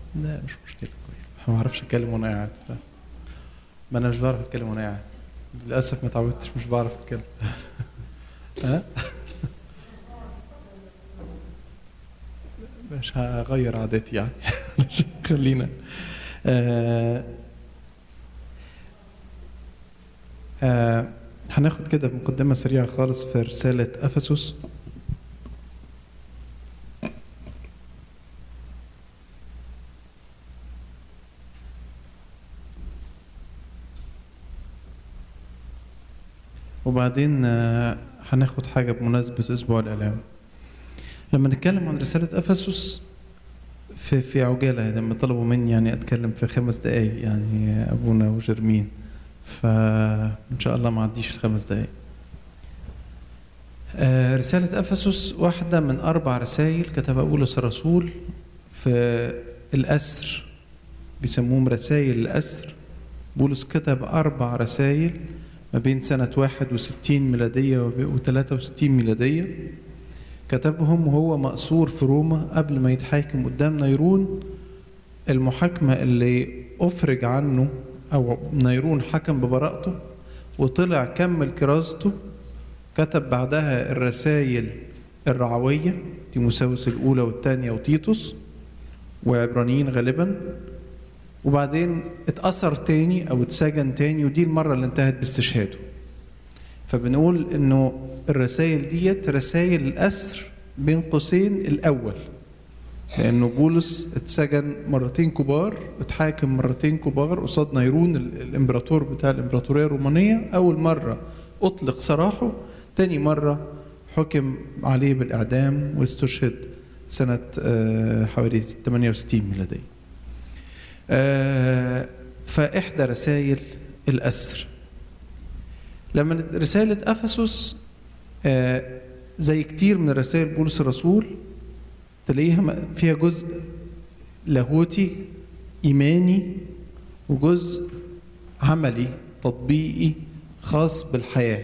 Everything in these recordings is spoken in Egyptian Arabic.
لا مش مشكله كويس ما بعرفش اتكلم وانا قاعد ف... ما انا مش بعرف اتكلم وانا قاعد للاسف ما اتعودتش مش بعرف اتكلم ها مش هغير عاداتي يعني خلينا آه آه هناخد كده مقدمة سريعة خالص في رسالة أفسس وبعدين آه هناخد حاجة بمناسبة أسبوع الإعلام لما نتكلم عن رسالة أفسس في في عجالة لما طلبوا مني يعني أتكلم في خمس دقايق يعني أبونا وجرمين فإن شاء الله ما عديش الخمس دقايق آه رسالة أفسس واحدة من أربع رسائل كتبها بولس الرسول في الأسر بيسموهم رسائل الأسر بولس كتب أربع رسائل ما بين سنة 61 ميلادية و 63 ميلادية كتبهم وهو مأسور في روما قبل ما يتحاكم قدام نيرون المحاكمة اللي أفرج عنه أو نيرون حكم ببراءته وطلع كمل كرازته كتب بعدها الرسائل الرعوية تيموساوس الأولى والثانية وتيتوس وعبرانيين غالبا وبعدين اتأثر تاني أو اتسجن تاني ودي المرة اللي انتهت باستشهاده فبنقول إنه الرسائل ديت رسائل الأسر بين قوسين الأول لأنه بولس اتسجن مرتين كبار اتحاكم مرتين كبار قصاد نيرون الإمبراطور بتاع الإمبراطورية الرومانية أول مرة أطلق سراحه تاني مرة حكم عليه بالإعدام واستشهد سنة حوالي 68 ميلادية فإحدى رسائل الأسر لما رسالة أفسس زي كتير من رسائل بولس الرسول تلاقيها فيها جزء لاهوتي إيماني وجزء عملي تطبيقي خاص بالحياة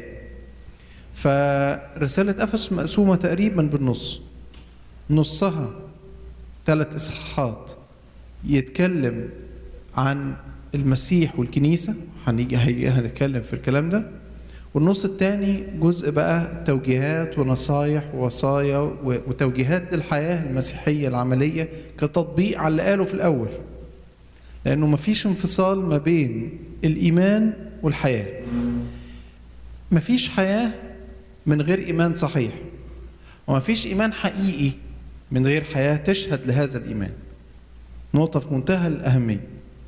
فرسالة أفسس مقسومة تقريبا بالنص نصها ثلاث إصحاحات يتكلم عن المسيح والكنيسة هنيجي هنتكلم في الكلام ده والنص الثاني جزء بقى توجيهات ونصايح ووصايا وتوجيهات للحياة المسيحية العملية كتطبيق على اللي قاله في الأول لأنه مفيش انفصال ما بين الإيمان والحياة مفيش حياة من غير إيمان صحيح ومفيش إيمان حقيقي من غير حياة تشهد لهذا الإيمان نقطة في منتهى الأهمية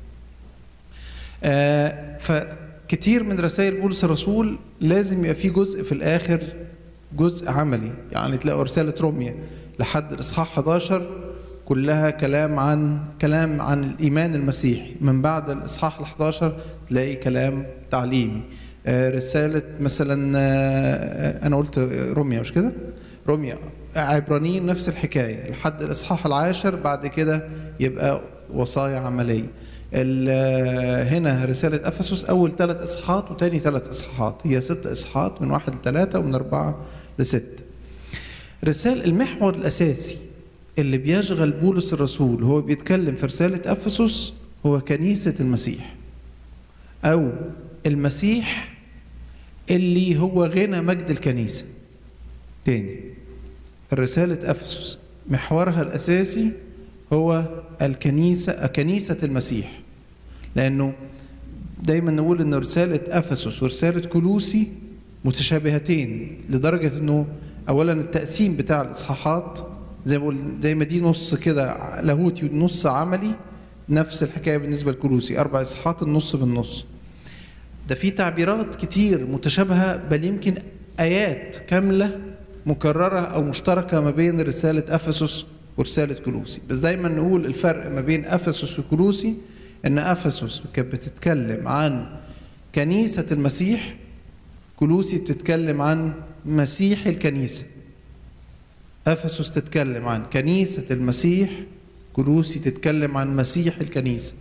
آه فكتير من رسائل بولس الرسول لازم يبقى في جزء في الآخر جزء عملي يعني تلاقوا رسالة روميا لحد الإصحاح 11 كلها كلام عن كلام عن الإيمان المسيحي من بعد الإصحاح ال 11 تلاقي كلام تعليمي آه رسالة مثلا آه أنا قلت روميا مش كده؟ روميا عبرانيين نفس الحكاية لحد الإصحاح العاشر بعد كده يبقى وصايا عملية هنا رسالة أفسس أول ثلاث إصحاحات وتاني ثلاث إصحاحات هي ست إصحاحات من واحد لثلاثة ومن أربعة لستة رسالة المحور الأساسي اللي بيشغل بولس الرسول هو بيتكلم في رسالة أفسس هو كنيسة المسيح أو المسيح اللي هو غنى مجد الكنيسة تاني الرسالة أفسس محورها الأساسي هو الكنيسة كنيسة المسيح لأنه دايما نقول أن رسالة أفسس ورسالة كلوسي متشابهتين لدرجة أنه أولا التقسيم بتاع الإصحاحات زي ما زي ما دي نص كده لاهوتي ونص عملي نفس الحكاية بالنسبة لكلوسي أربع إصحاحات النص بالنص ده في تعبيرات كتير متشابهة بل يمكن آيات كاملة مكررة أو مشتركة ما بين رسالة أفسس ورسالة كلوسي بس دايما نقول الفرق ما بين أفسس وكلوسي أن أفسس كانت بتتكلم عن كنيسة المسيح كلوسي بتتكلم عن مسيح الكنيسة أفسس تتكلم عن كنيسة المسيح كلوسي تتكلم عن مسيح الكنيسة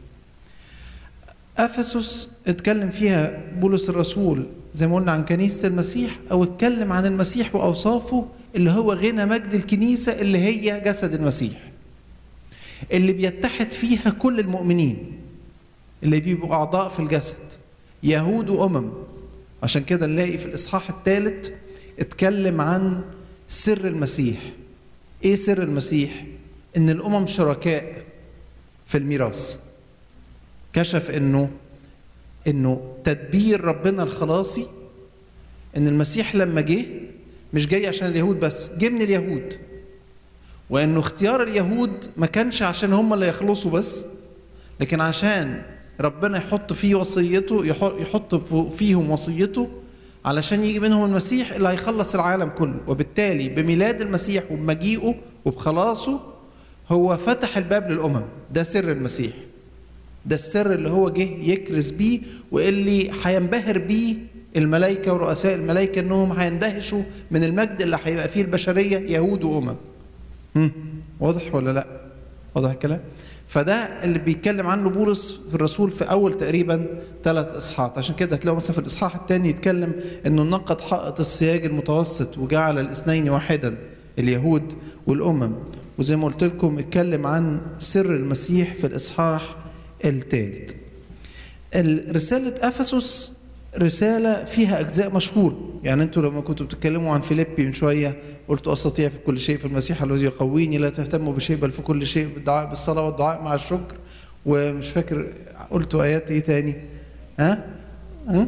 أفسس اتكلم فيها بولس الرسول زي ما قلنا عن كنيسة المسيح أو اتكلم عن المسيح وأوصافه اللي هو غنى مجد الكنيسة اللي هي جسد المسيح اللي بيتحد فيها كل المؤمنين اللي بيبقوا اعضاء في الجسد يهود وامم عشان كده نلاقي في الاصحاح الثالث اتكلم عن سر المسيح ايه سر المسيح ان الامم شركاء في الميراث كشف انه انه تدبير ربنا الخلاصي ان المسيح لما جه مش جاي عشان اليهود بس جه من اليهود وانه اختيار اليهود ما كانش عشان هم اللي يخلصوا بس لكن عشان ربنا يحط فيه وصيته يحط فيهم وصيته علشان يجي منهم المسيح اللي هيخلص العالم كله وبالتالي بميلاد المسيح وبمجيئه وبخلاصه هو فتح الباب للأمم ده سر المسيح ده السر اللي هو جه يكرز بيه واللي هينبهر بيه الملائكة ورؤساء الملائكة انهم هيندهشوا من المجد اللي هيبقى فيه البشرية يهود وأمم واضح ولا لا واضح الكلام فده اللي بيتكلم عنه بولس في الرسول في اول تقريبا ثلاث اصحاحات عشان كده هتلاقوا مثلا في الاصحاح الثاني يتكلم انه نقد حائط السياج المتوسط وجعل الاثنين واحدا اليهود والامم وزي ما قلت لكم اتكلم عن سر المسيح في الاصحاح الثالث رساله افسس رسالة فيها أجزاء مشهورة يعني أنتوا لما كنتوا بتتكلموا عن فيليبي من شوية قلت أستطيع في كل شيء في المسيح الذي يقويني لا تهتموا بشيء بل في كل شيء بالدعاء بالصلاة والدعاء مع الشكر ومش فاكر قلتوا آيات إيه تاني ها؟ ها؟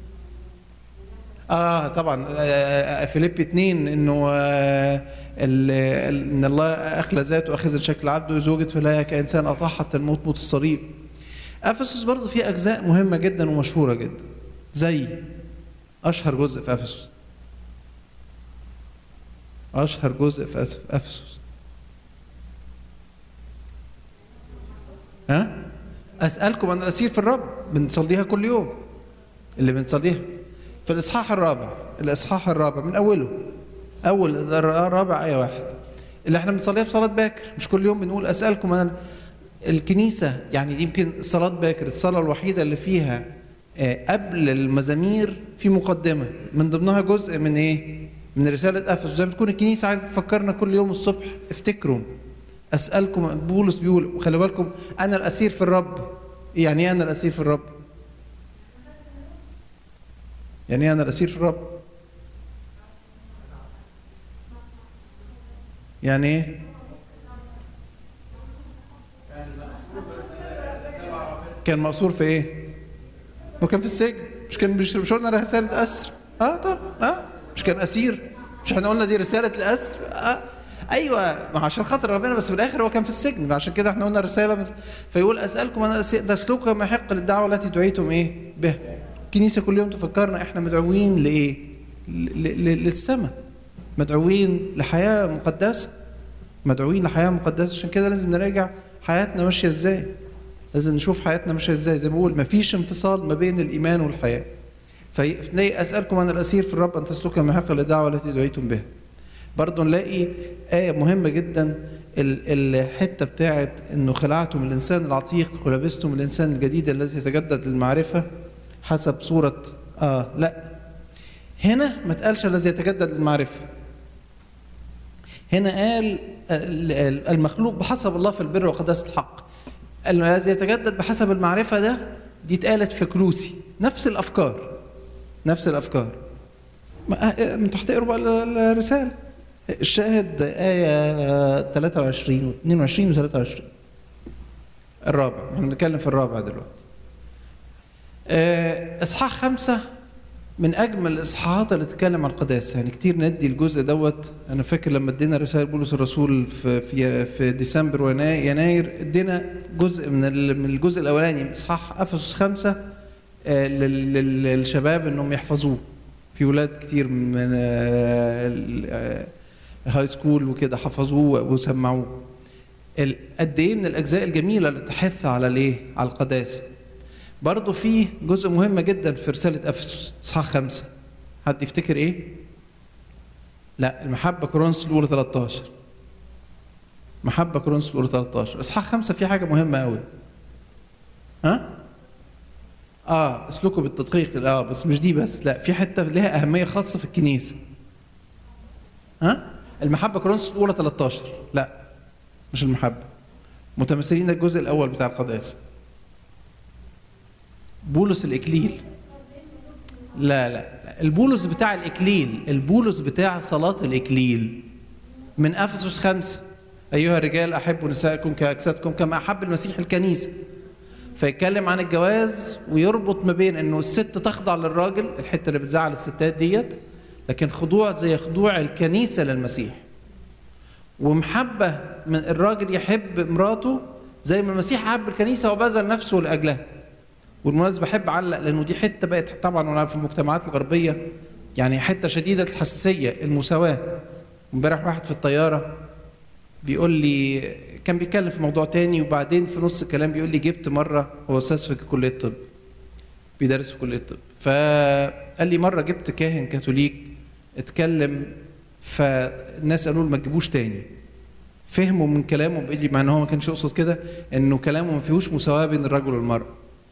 اه طبعا فيليبي اتنين انه آه ان الله اخلى ذاته اخذ شكل عبده وزوجة فلا كانسان اطاع حتى الموت موت الصليب افسس برضه فيه اجزاء مهمه جدا ومشهوره جدا زي اشهر جزء في افسس اشهر جزء في افسس ها اسالكم انا الاسير في الرب بنصليها كل يوم اللي بنصليها في الاصحاح الرابع الاصحاح الرابع من اوله اول الرابع ايه واحد اللي احنا بنصليها في صلاه باكر مش كل يوم بنقول اسالكم انا الكنيسه يعني دي يمكن صلاه باكر الصلاه الوحيده اللي فيها قبل المزامير في مقدمه من ضمنها جزء من ايه؟ من رساله افسس زي ما تكون الكنيسه عايزه تفكرنا كل يوم الصبح افتكروا اسالكم بولس بيقول خلي بالكم انا الاسير في الرب يعني ايه انا الاسير في الرب؟ يعني ايه انا الاسير في الرب؟ يعني ايه؟ كان مقصور في ايه؟ هو كان في السجن مش كان مش مش قلنا رسالة أسر اه طب اه مش كان أسير مش احنا قلنا دي رسالة الأسر اه ايوه ما عشان خاطر ربنا بس في الاخر هو كان في السجن عشان كده احنا قلنا رساله فيقول اسالكم انا ده سلوك ما يحق للدعوه التي دعيتم ايه بها الكنيسه كل يوم تفكرنا احنا مدعوين لايه للسماء مدعوين لحياه مقدسه مدعوين لحياه مقدسه عشان كده لازم نراجع حياتنا ماشيه ازاي لازم نشوف حياتنا ماشيه ازاي زي ما بقول مفيش انفصال ما بين الايمان والحياه في اسالكم عن الاسير في الرب ان تسلكوا ما يحق للدعوه التي دعيتم بها برضه نلاقي آية مهمة جدا الحتة بتاعت إنه خلعتم الإنسان العتيق ولبستم الإنسان الجديد الذي يتجدد للمعرفة حسب صورة آه لا هنا ما تقالش الذي يتجدد للمعرفة هنا قال المخلوق بحسب الله في البر وقداسة الحق الذي يتجدد بحسب المعرفة ده دي اتقالت في كلوسي نفس الأفكار نفس الأفكار انتوا هتقروا بقى الرسالة الشاهد آية 23 و 22 و 23 الرابع احنا بنتكلم في الرابع دلوقتي إصحاح خمسة من أجمل الإصحاحات اللي تتكلم عن القداسة يعني كتير ندي الجزء دوت أنا فاكر لما ادينا رسالة بولس الرسول في في في ديسمبر ويناير ادينا جزء من من الجزء الأولاني من إصحاح أفسس خمسة للشباب إنهم يحفظوه في ولاد كتير من الهاي سكول وكده حفظوه وسمعوه قد ايه من الاجزاء الجميله اللي تحث على الايه على القداسه برضه في جزء مهم جدا في رساله افسس اصحاح خمسة حد يفتكر ايه لا المحبه كورنثوس الاولى 13 محبه كورنثوس الاولى 13 اصحاح خمسة في حاجه مهمه قوي ها اه اسلكوا بالتدقيق اه بس مش دي بس لا في حته لها اهميه خاصه في الكنيسه ها المحبه كورنثوس الاولى 13 لا مش المحبه متمثلين ده الجزء الاول بتاع القداسه بولس الاكليل لا لا البولس بتاع الاكليل البولس بتاع صلاه الاكليل من افسس خمسه ايها الرجال احبوا نسائكم كاجسادكم كما احب المسيح الكنيسه فيتكلم عن الجواز ويربط ما بين انه الست تخضع للراجل الحته اللي بتزعل الستات ديت لكن خضوع زي خضوع الكنيسه للمسيح ومحبه من الراجل يحب مراته زي ما المسيح حب الكنيسه وبذل نفسه لاجلها والمناسبه احب اعلق لانه دي حته بقت طبعا وانا في المجتمعات الغربيه يعني حته شديده الحساسيه المساواه امبارح واحد في الطياره بيقول لي كان بيتكلم في موضوع تاني وبعدين في نص الكلام بيقول لي جبت مره هو استاذ في كليه الطب بيدرس في كليه الطب فقال لي مره جبت كاهن كاثوليك اتكلم فالناس قالوا له ما تجيبوش تاني فهموا من كلامه بيقول لي مع ان هو ما كانش يقصد كده انه كلامه ما فيهوش مساواه بين الرجل والمراه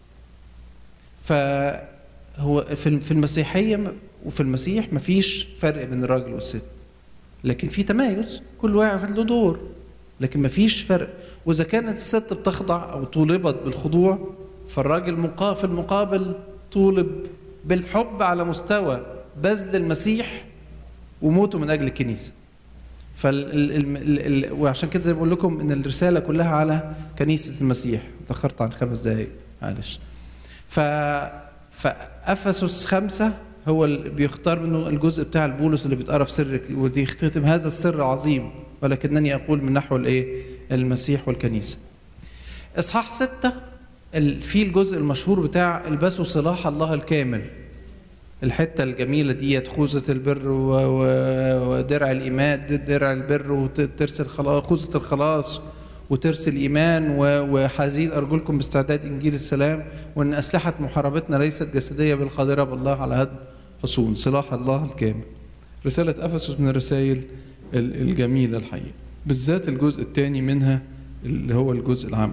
فهو في في المسيحيه وفي المسيح ما فيش فرق بين الراجل والست لكن في تمايز كل واحد له دور لكن ما فيش فرق واذا كانت الست بتخضع او طولبت بالخضوع فالراجل مقا في المقابل طولب بالحب على مستوى بذل المسيح وموته من اجل الكنيسه فال ال ال ال وعشان كده بقول لكم ان الرساله كلها على كنيسه المسيح تاخرت عن خمس دقائق معلش ف فافسس خمسه هو اللي بيختار منه الجزء بتاع البولس اللي بيتقرا في سر ودي يختتم هذا السر عظيم ولكنني اقول من نحو الايه؟ المسيح والكنيسه. اصحاح سته في الجزء المشهور بتاع البسوا صلاح الله الكامل. الحته الجميله ديت خوذه البر ودرع الايمان درع البر وترس الخلاص خوذه الخلاص وترس الايمان وحزين ارجلكم باستعداد انجيل السلام وان اسلحه محاربتنا ليست جسديه بل قادره بالله على هدم حصون سلاح الله الكامل. رساله افسس من الرسائل الجميله الحقيقه بالذات الجزء الثاني منها اللي هو الجزء العملي.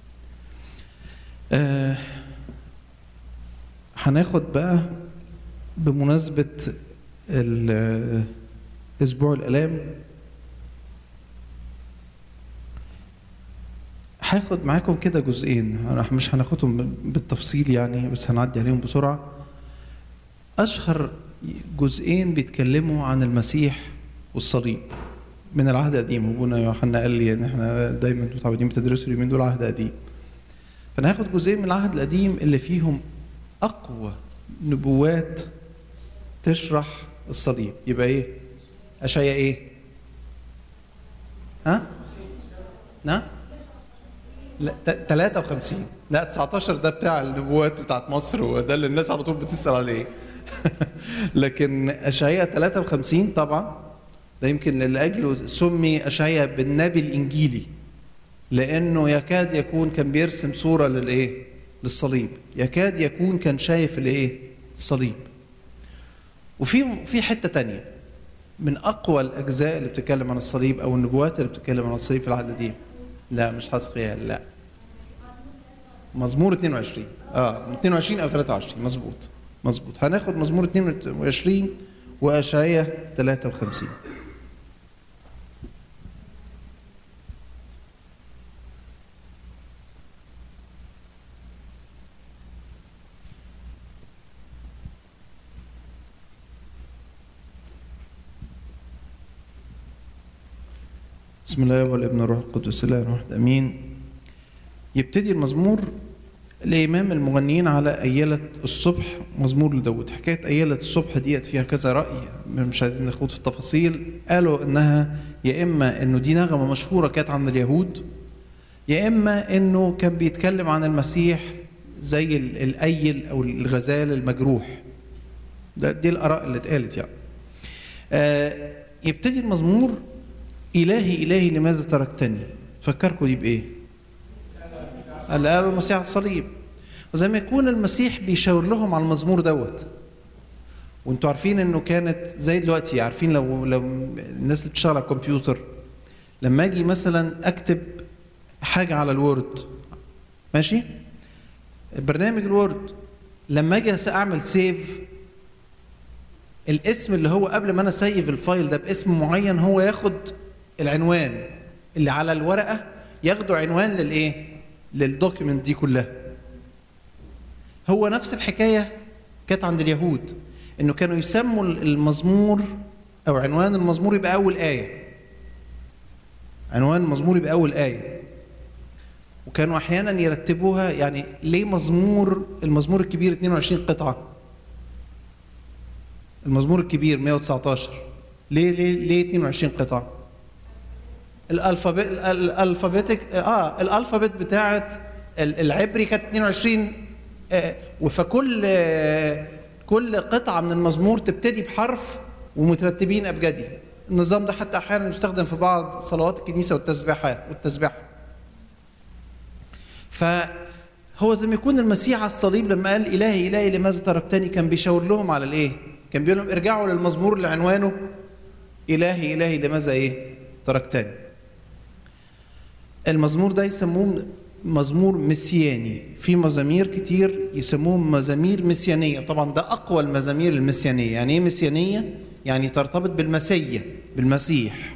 آه هناخد بقى بمناسبه اسبوع الالام هاخد معاكم كده جزئين مش هناخدهم بالتفصيل يعني بس هنعدي عليهم بسرعه اشهر جزئين بيتكلموا عن المسيح والصليب من العهد القديم ابونا يوحنا قال لي ان احنا دايما متعودين بتدرسوا اليومين دول عهد قديم فانا هاخد جزئين من العهد القديم اللي فيهم اقوى نبوات تشرح الصليب يبقى ايه اشعيا ايه ها نعم لا 53 لا 19 ده بتاع النبوات بتاعت مصر وده اللي الناس على طول بتسال عليه لكن اشعياء 53 طبعا ده يمكن لاجله سمي اشعياء بالنبي الانجيلي لانه يكاد يكون كان بيرسم صوره للايه للصليب يكاد يكون كان شايف الايه الصليب وفي في حته تانية من اقوى الاجزاء اللي بتتكلم عن الصليب او النبوات اللي بتتكلم عن الصليب في العهد القديم لا مش حسقيال لا مزمور 22 اه 22 او 23 مظبوط مظبوط هناخد مزمور 22 واشعياء 53 بسم الله والابن والروح القدس الله واحد امين يبتدي المزمور الإمام المغنيين على أيلة الصبح مزمور لداود حكاية أيلة الصبح ديت فيها كذا رأي مش عايزين نخوض في التفاصيل قالوا إنها يا إما إنه دي نغمة مشهورة كانت عند اليهود يا إما إنه كان بيتكلم عن المسيح زي الأيل أو الغزال المجروح ده دي الآراء اللي اتقالت يعني آه يبتدي المزمور إلهي إلهي لماذا تركتني فكركم دي بإيه اللي قالوا المسيح على الصليب وزي ما يكون المسيح بيشاور لهم على المزمور دوت وانتوا عارفين انه كانت زي دلوقتي عارفين لو لو الناس اللي بتشتغل على الكمبيوتر لما اجي مثلا اكتب حاجه على الوورد ماشي برنامج الوورد لما اجي اعمل سيف الاسم اللي هو قبل ما انا سيف الفايل ده باسم معين هو ياخد العنوان اللي على الورقه ياخدوا عنوان للايه للدوكيمنت دي كلها هو نفس الحكايه كانت عند اليهود انه كانوا يسموا المزمور او عنوان المزمور يبقى اول ايه عنوان المزمور يبقى اول ايه وكانوا احيانا يرتبوها يعني ليه مزمور المزمور الكبير 22 قطعه المزمور الكبير 119 ليه ليه ليه 22 قطعه الالفابت الالفابيتك اه الالفابت بتاعت العبري كانت 22 آه فكل آه كل قطعه من المزمور تبتدي بحرف ومترتبين ابجدي النظام ده حتى احيانا يستخدم في بعض صلوات الكنيسه والتسبيحات والتسبيح فهو زي ما يكون المسيح على الصليب لما قال الهي الهي لماذا تركتني كان بيشاور لهم على الايه كان بيقول لهم ارجعوا للمزمور اللي عنوانه الهي الهي لماذا ايه تركتني المزمور ده يسموه مزمور مسياني في مزامير كتير يسموه مزامير مسيانية طبعا ده أقوى المزامير المسيانية يعني إيه مسيانية؟ يعني ترتبط بالمسية بالمسيح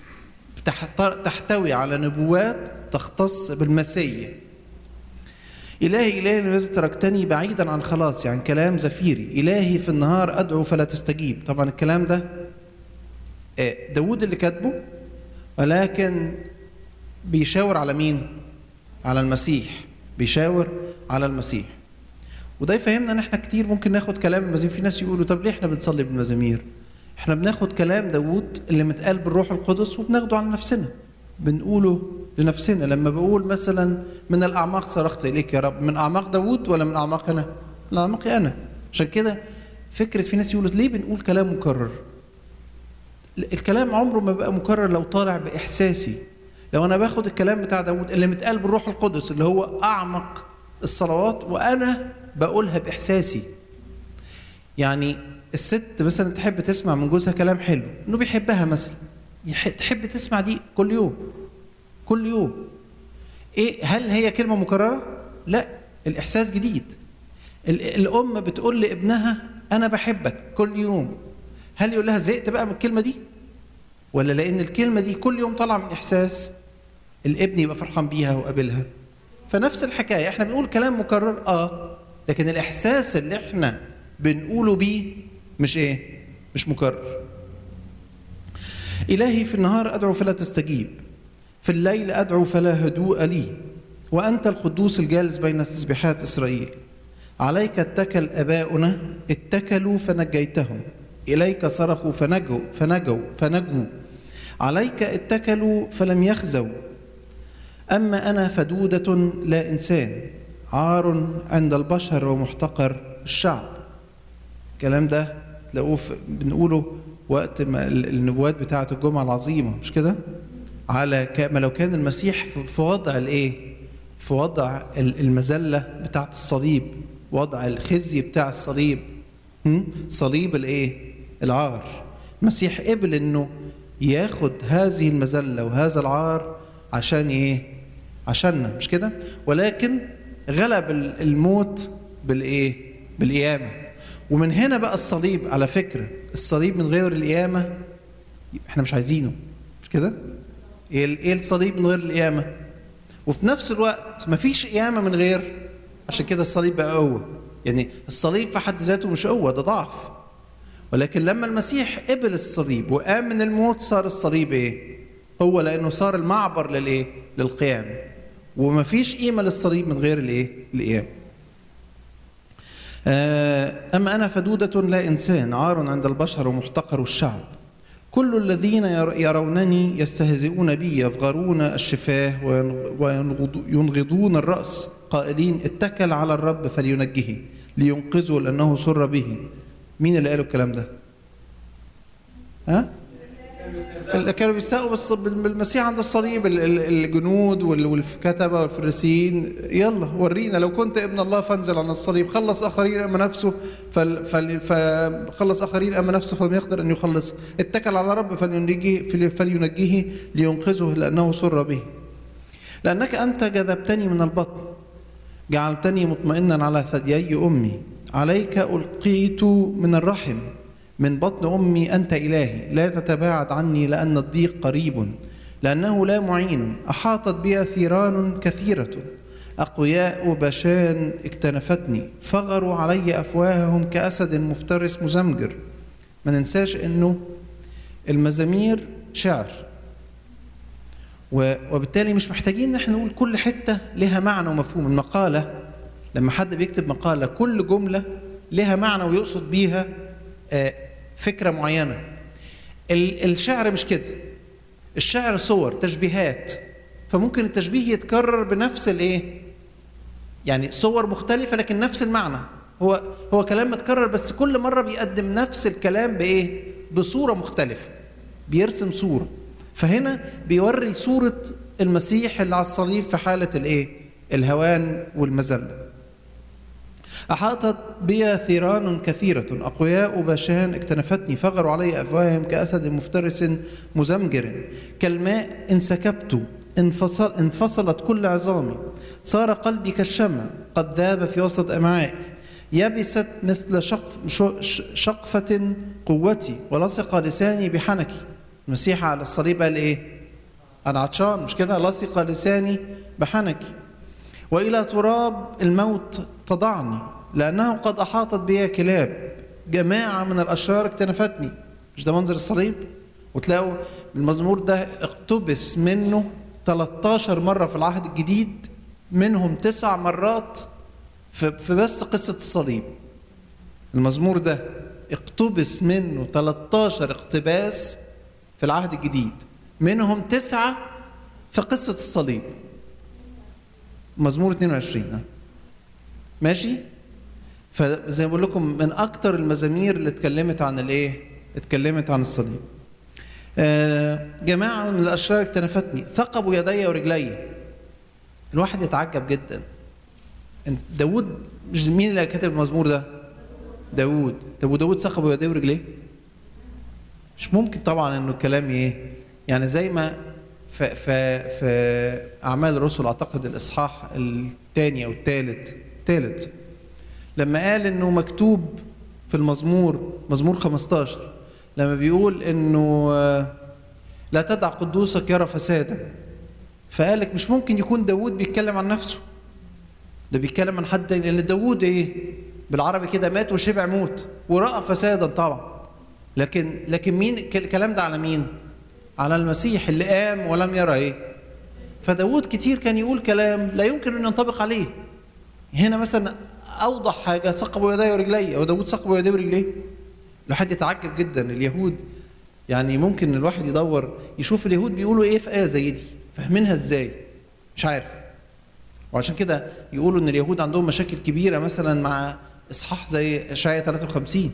تحتوي على نبوات تختص بالمسية إلهي إلهي لماذا تركتني بعيدا عن خلاصي عن كلام زفيري إلهي في النهار أدعو فلا تستجيب طبعا الكلام ده داود اللي كاتبه ولكن بيشاور على مين؟ على المسيح بيشاور على المسيح وده يفهمنا ان احنا كتير ممكن ناخد كلام المزامير في ناس يقولوا طب ليه احنا بنصلي بالمزامير احنا بناخد كلام داوود اللي متقال بالروح القدس وبناخده على نفسنا بنقوله لنفسنا لما بقول مثلا من الاعماق صرخت اليك يا رب من اعماق داوود ولا من اعماق انا من اعماقي انا عشان كده فكره في ناس يقولوا ليه بنقول كلام مكرر الكلام عمره ما بقى مكرر لو طالع باحساسي لو انا باخد الكلام بتاع داود اللي متقال بالروح القدس اللي هو اعمق الصلوات وانا بقولها باحساسي يعني الست مثلا تحب تسمع من جوزها كلام حلو انه بيحبها مثلا تحب تسمع دي كل يوم كل يوم ايه هل هي كلمه مكرره لا الاحساس جديد الام بتقول لابنها انا بحبك كل يوم هل يقول لها زهقت بقى من الكلمه دي ولا لان الكلمه دي كل يوم طالعه من احساس الابن يبقى فرحان بيها وقابلها فنفس الحكايه احنا بنقول كلام مكرر اه لكن الاحساس اللي احنا بنقوله بيه مش ايه مش مكرر الهي في النهار ادعو فلا تستجيب في الليل ادعو فلا هدوء لي وانت القدوس الجالس بين تسبيحات اسرائيل عليك اتكل اباؤنا اتكلوا فنجيتهم اليك صرخوا فنجوا فنجوا فنجوا عليك اتكلوا فلم يخزوا اما انا فدوده لا انسان عار عند البشر ومحتقر الشعب الكلام ده تلاقوه بنقوله وقت ما النبوات بتاعه الجمعه العظيمه مش كده على ما لو كان المسيح في وضع الايه في وضع المذله بتاعه الصليب وضع الخزي بتاع الصليب صليب الايه العار المسيح قبل انه ياخد هذه المذله وهذا العار عشان ايه عشاننا مش كده ولكن غلب الموت بالايه بالقيامه ومن هنا بقى الصليب على فكره الصليب من غير القيامه احنا مش عايزينه مش كده ايه الصليب من غير القيامه وفي نفس الوقت مفيش قيامه من غير عشان كده الصليب بقى قوه يعني الصليب في حد ذاته مش قوه ده ضعف ولكن لما المسيح قبل الصليب وقام من الموت صار الصليب ايه هو لانه صار المعبر للايه للقيام ومفيش قيمه للصليب من غير الايه القيام اما انا فدوده لا انسان عار عند البشر ومحتقر الشعب كل الذين يرونني يستهزئون بي يفغرون الشفاه وينغضون الراس قائلين اتكل على الرب فلينجه لينقذه لانه سر به مين اللي قالوا الكلام ده ها كانوا بيستاءوا بس بالمسيح عند الصليب الجنود والكتبه والفريسيين يلا ورينا لو كنت ابن الله فانزل عن الصليب خلص اخرين اما نفسه فخلص اخرين اما نفسه فلم يقدر ان يخلص اتكل على رب فلينجيه فلينجيه لينقذه لانه سر به لانك انت جذبتني من البطن جعلتني مطمئنا على ثديي امي عليك القيت من الرحم من بطن امي انت الهي لا تتباعد عني لان الضيق قريب لأنه لا معين أحاطت بها ثيران كثيرة أقوياء بشان اكتنفتني فغروا علي أفواههم كأسد مفترس مزمجر ما ننساش أنه المزامير شعر وبالتالي مش محتاجين ان احنا نقول كل حته لها معنى ومفهوم المقاله لما حد بيكتب مقاله كل جمله لها معنى ويقصد بيها فكره معينه الشعر مش كده الشعر صور تشبيهات فممكن التشبيه يتكرر بنفس الايه يعني صور مختلفه لكن نفس المعنى هو هو كلام متكرر بس كل مره بيقدم نفس الكلام بايه بصوره مختلفه بيرسم صوره فهنا بيوري صورة المسيح اللي على الصليب في حالة الايه؟ الهوان والمذلة. أحاطت بي ثيران كثيرة أقوياء بشان اكتنفتني فغروا علي أفواههم كأسد مفترس مزمجر كالماء انسكبت انفصل انفصلت كل عظامي صار قلبي كالشمع قد ذاب في وسط أمعائي يبست مثل شقف شقفة قوتي ولصق لساني بحنكي المسيح على الصليب قال ايه انا عطشان مش كده لصق لساني بحنكي والى تراب الموت تضعني لانه قد احاطت بي كلاب جماعه من الاشرار اكتنفتني مش ده منظر الصليب وتلاقوا المزمور ده اقتبس منه 13 مره في العهد الجديد منهم تسع مرات في بس قصه الصليب المزمور ده اقتبس منه 13 اقتباس في العهد الجديد منهم تسعة في قصة الصليب مزمور 22 ماشي فزي ما بقول لكم من أكتر المزامير اللي اتكلمت عن الإيه؟ اتكلمت عن الصليب آه جماعة من الأشرار اكتنفتني ثقبوا يدي ورجلي الواحد يتعجب جدا داود مش مين اللي كاتب المزمور ده؟ داود طب وداود ثقبوا يديه ورجليه؟ مش ممكن طبعا انه الكلام ايه يعني زي ما في في في اعمال الرسل اعتقد الاصحاح الثاني او الثالث الثالث لما قال انه مكتوب في المزمور مزمور 15 لما بيقول انه لا تدع قدوسك يرى فسادا فقالك مش ممكن يكون داود بيتكلم عن نفسه ده بيتكلم عن حد لان داود ايه بالعربي كده مات وشبع موت ورأى فسادا طبعا لكن لكن مين الكلام ده على مين؟ على المسيح اللي قام ولم يرى ايه؟ فداود كتير كان يقول كلام لا يمكن ان ينطبق عليه. هنا مثلا اوضح حاجه ثقبوا يدي ورجلي او داود ثقبوا يديه ورجليه. الواحد يتعجب جدا اليهود يعني ممكن الواحد يدور يشوف اليهود بيقولوا ايه في ايه زي دي فاهمينها ازاي؟ مش عارف. وعشان كده يقولوا ان اليهود عندهم مشاكل كبيره مثلا مع اصحاح زي اشعياء 53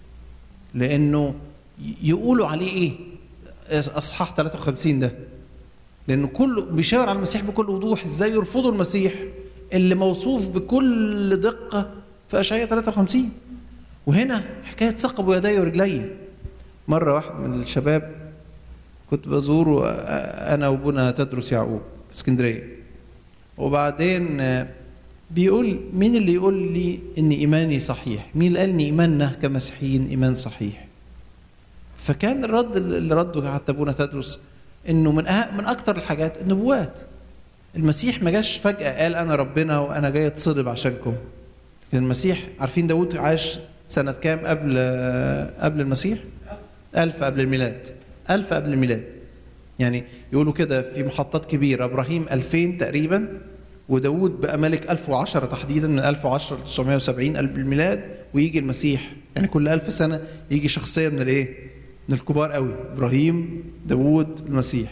لانه يقولوا عليه ايه اصحاح 53 ده لانه كله بيشاور على المسيح بكل وضوح ازاي يرفضوا المسيح اللي موصوف بكل دقه في اشعياء 53 وهنا حكايه ثقبوا يدي ورجلي مره واحد من الشباب كنت بزوره انا وابونا تدرس يعقوب في اسكندريه وبعدين بيقول مين اللي يقول لي ان ايماني صحيح مين اللي قال ان ايماننا كمسيحيين ايمان صحيح فكان الرد اللي رده حتى ابونا تدرس انه من أه من اكتر الحاجات النبوات المسيح ما جاش فجاه قال انا ربنا وانا جاي اتصلب عشانكم لكن المسيح عارفين داود عاش سنة كام قبل قبل المسيح؟ ألف قبل الميلاد ألف قبل الميلاد يعني يقولوا كده في محطات كبيرة إبراهيم 2000 تقريبا وداود بقى ملك 1010 تحديدا من 1010 ل 970 قبل الميلاد ويجي المسيح يعني كل ألف سنة يجي شخصية من الإيه؟ من الكبار قوي إبراهيم داود المسيح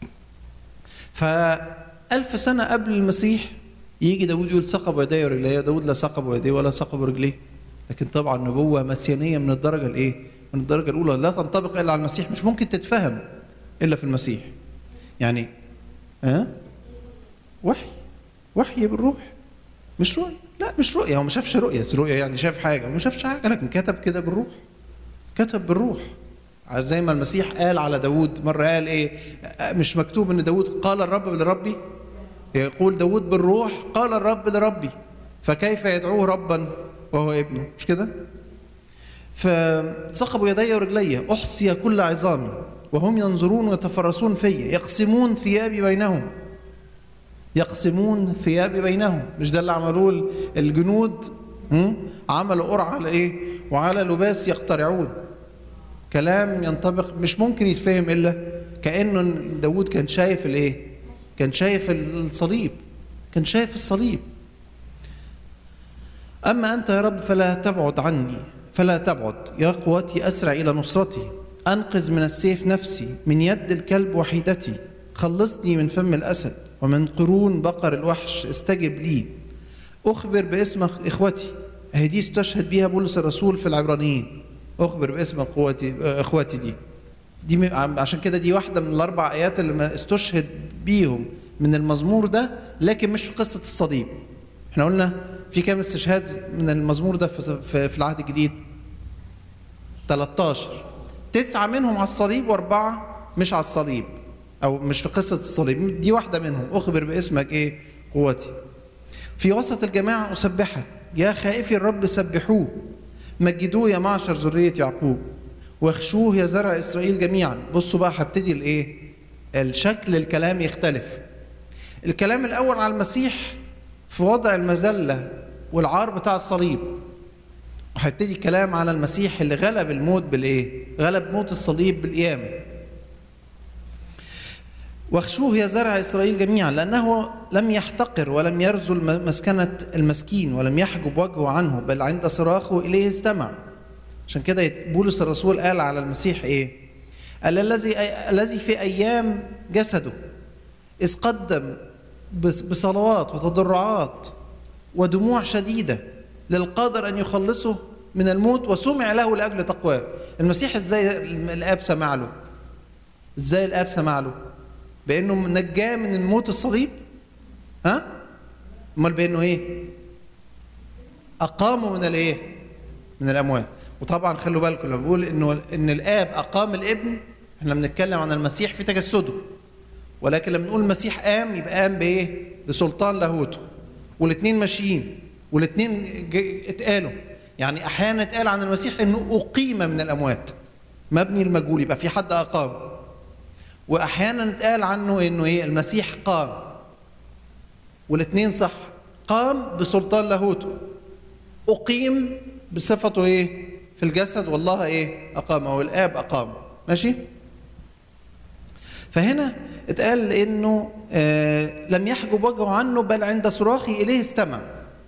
فألف سنة قبل المسيح يجي داود يقول ثقب يدي ورجلي داود لا ثقب يديه ولا ثقب رجليه لكن طبعا نبوة مسيانية من الدرجة الإيه؟ من الدرجة الأولى لا تنطبق إلا على المسيح مش ممكن تتفهم إلا في المسيح يعني ها أه؟ وحي وحي بالروح مش رؤية لا مش رؤية هو ما شافش رؤية رؤية يعني شاف حاجة وما شافش حاجة لكن كتب كده بالروح كتب بالروح زي ما المسيح قال على داود مرة قال ايه مش مكتوب ان داود قال الرب لربي يقول داود بالروح قال الرب لربي فكيف يدعوه ربا وهو ابنه مش كده فثقبوا يدي ورجلي احصي كل عظامي وهم ينظرون ويتفرسون في يقسمون ثيابي بينهم يقسمون ثيابي بينهم مش ده اللي عملوه الجنود هم؟ عملوا قرعة على ايه وعلى لباس يقترعون كلام ينطبق مش ممكن يتفهم الا كانه داود كان شايف الايه كان شايف الصليب كان شايف الصليب اما انت يا رب فلا تبعد عني فلا تبعد يا قوتي اسرع الى نصرتي انقذ من السيف نفسي من يد الكلب وحيدتي خلصني من فم الاسد ومن قرون بقر الوحش استجب لي اخبر باسم اخوتي هي دي استشهد بيها بولس الرسول في العبرانيين اخبر باسم قوتي اخواتي دي دي عشان كده دي واحده من الاربع ايات اللي ما استشهد بيهم من المزمور ده لكن مش في قصه الصليب احنا قلنا في كام استشهاد من المزمور ده في, في العهد الجديد 13 تسعة منهم على الصليب واربعة مش على الصليب او مش في قصة الصليب دي واحدة منهم اخبر باسمك ايه قوتي في وسط الجماعة اسبحك يا خائفي الرب سبحوه مجدوه يا معشر ذرية يعقوب واخشوه يا زرع اسرائيل جميعا بصوا بقى هبتدي الايه الشكل الكلام يختلف الكلام الاول على المسيح في وضع المذله والعار بتاع الصليب وهيبتدي الكلام على المسيح اللي غلب الموت بالايه غلب موت الصليب بالقيامه واخشوه يا زرع اسرائيل جميعا لانه لم يحتقر ولم يرزل مسكنه المسكين ولم يحجب وجهه عنه بل عند صراخه اليه استمع عشان كده بولس الرسول قال على المسيح ايه قال الذي الذي في ايام جسده اذ قدم بصلوات وتضرعات ودموع شديده للقادر ان يخلصه من الموت وسمع له لاجل تقواه المسيح ازاي الاب سمع له ازاي الاب سمع له بانه نجاه من الموت الصليب ها امال بانه ايه اقامه من الايه من الاموات وطبعا خلوا بالكم لما بقول انه ان الاب اقام الابن احنا بنتكلم عن المسيح في تجسده ولكن لما نقول المسيح قام يبقى قام بايه بسلطان لاهوته والاثنين ماشيين والاثنين اتقالوا يعني احيانا اتقال عن المسيح انه اقيم من الاموات مبني المجهول يبقى في حد اقام واحيانا اتقال عنه انه ايه المسيح قام والاثنين صح قام بسلطان لاهوته اقيم بصفته ايه في الجسد والله ايه اقامه والاب اقام ماشي فهنا اتقال انه آه لم يحجب وجهه عنه بل عند صراخي اليه استمع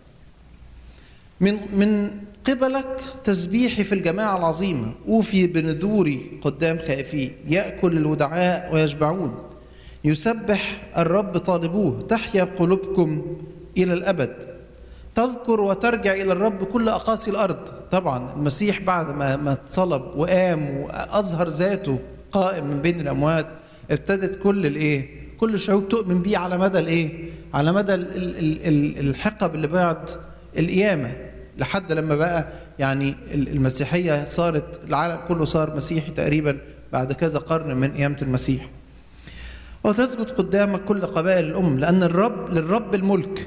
من من قبلك تسبيحي في الجماعة العظيمة أوفي بنذوري قدام خائفي يأكل الودعاء ويشبعون يسبح الرب طالبوه تحيا قلوبكم إلى الأبد تذكر وترجع إلى الرب كل أقاصي الأرض طبعا المسيح بعد ما ما اتصلب وقام وأظهر ذاته قائم من بين الأموات ابتدت كل الإيه كل الشعوب تؤمن بيه على مدى الإيه على مدى الحقب اللي بعد القيامة لحد لما بقى يعني المسيحية صارت العالم كله صار مسيحي تقريبا بعد كذا قرن من قيامة المسيح وتسجد قدامك كل قبائل الأمم لأن الرب للرب الملك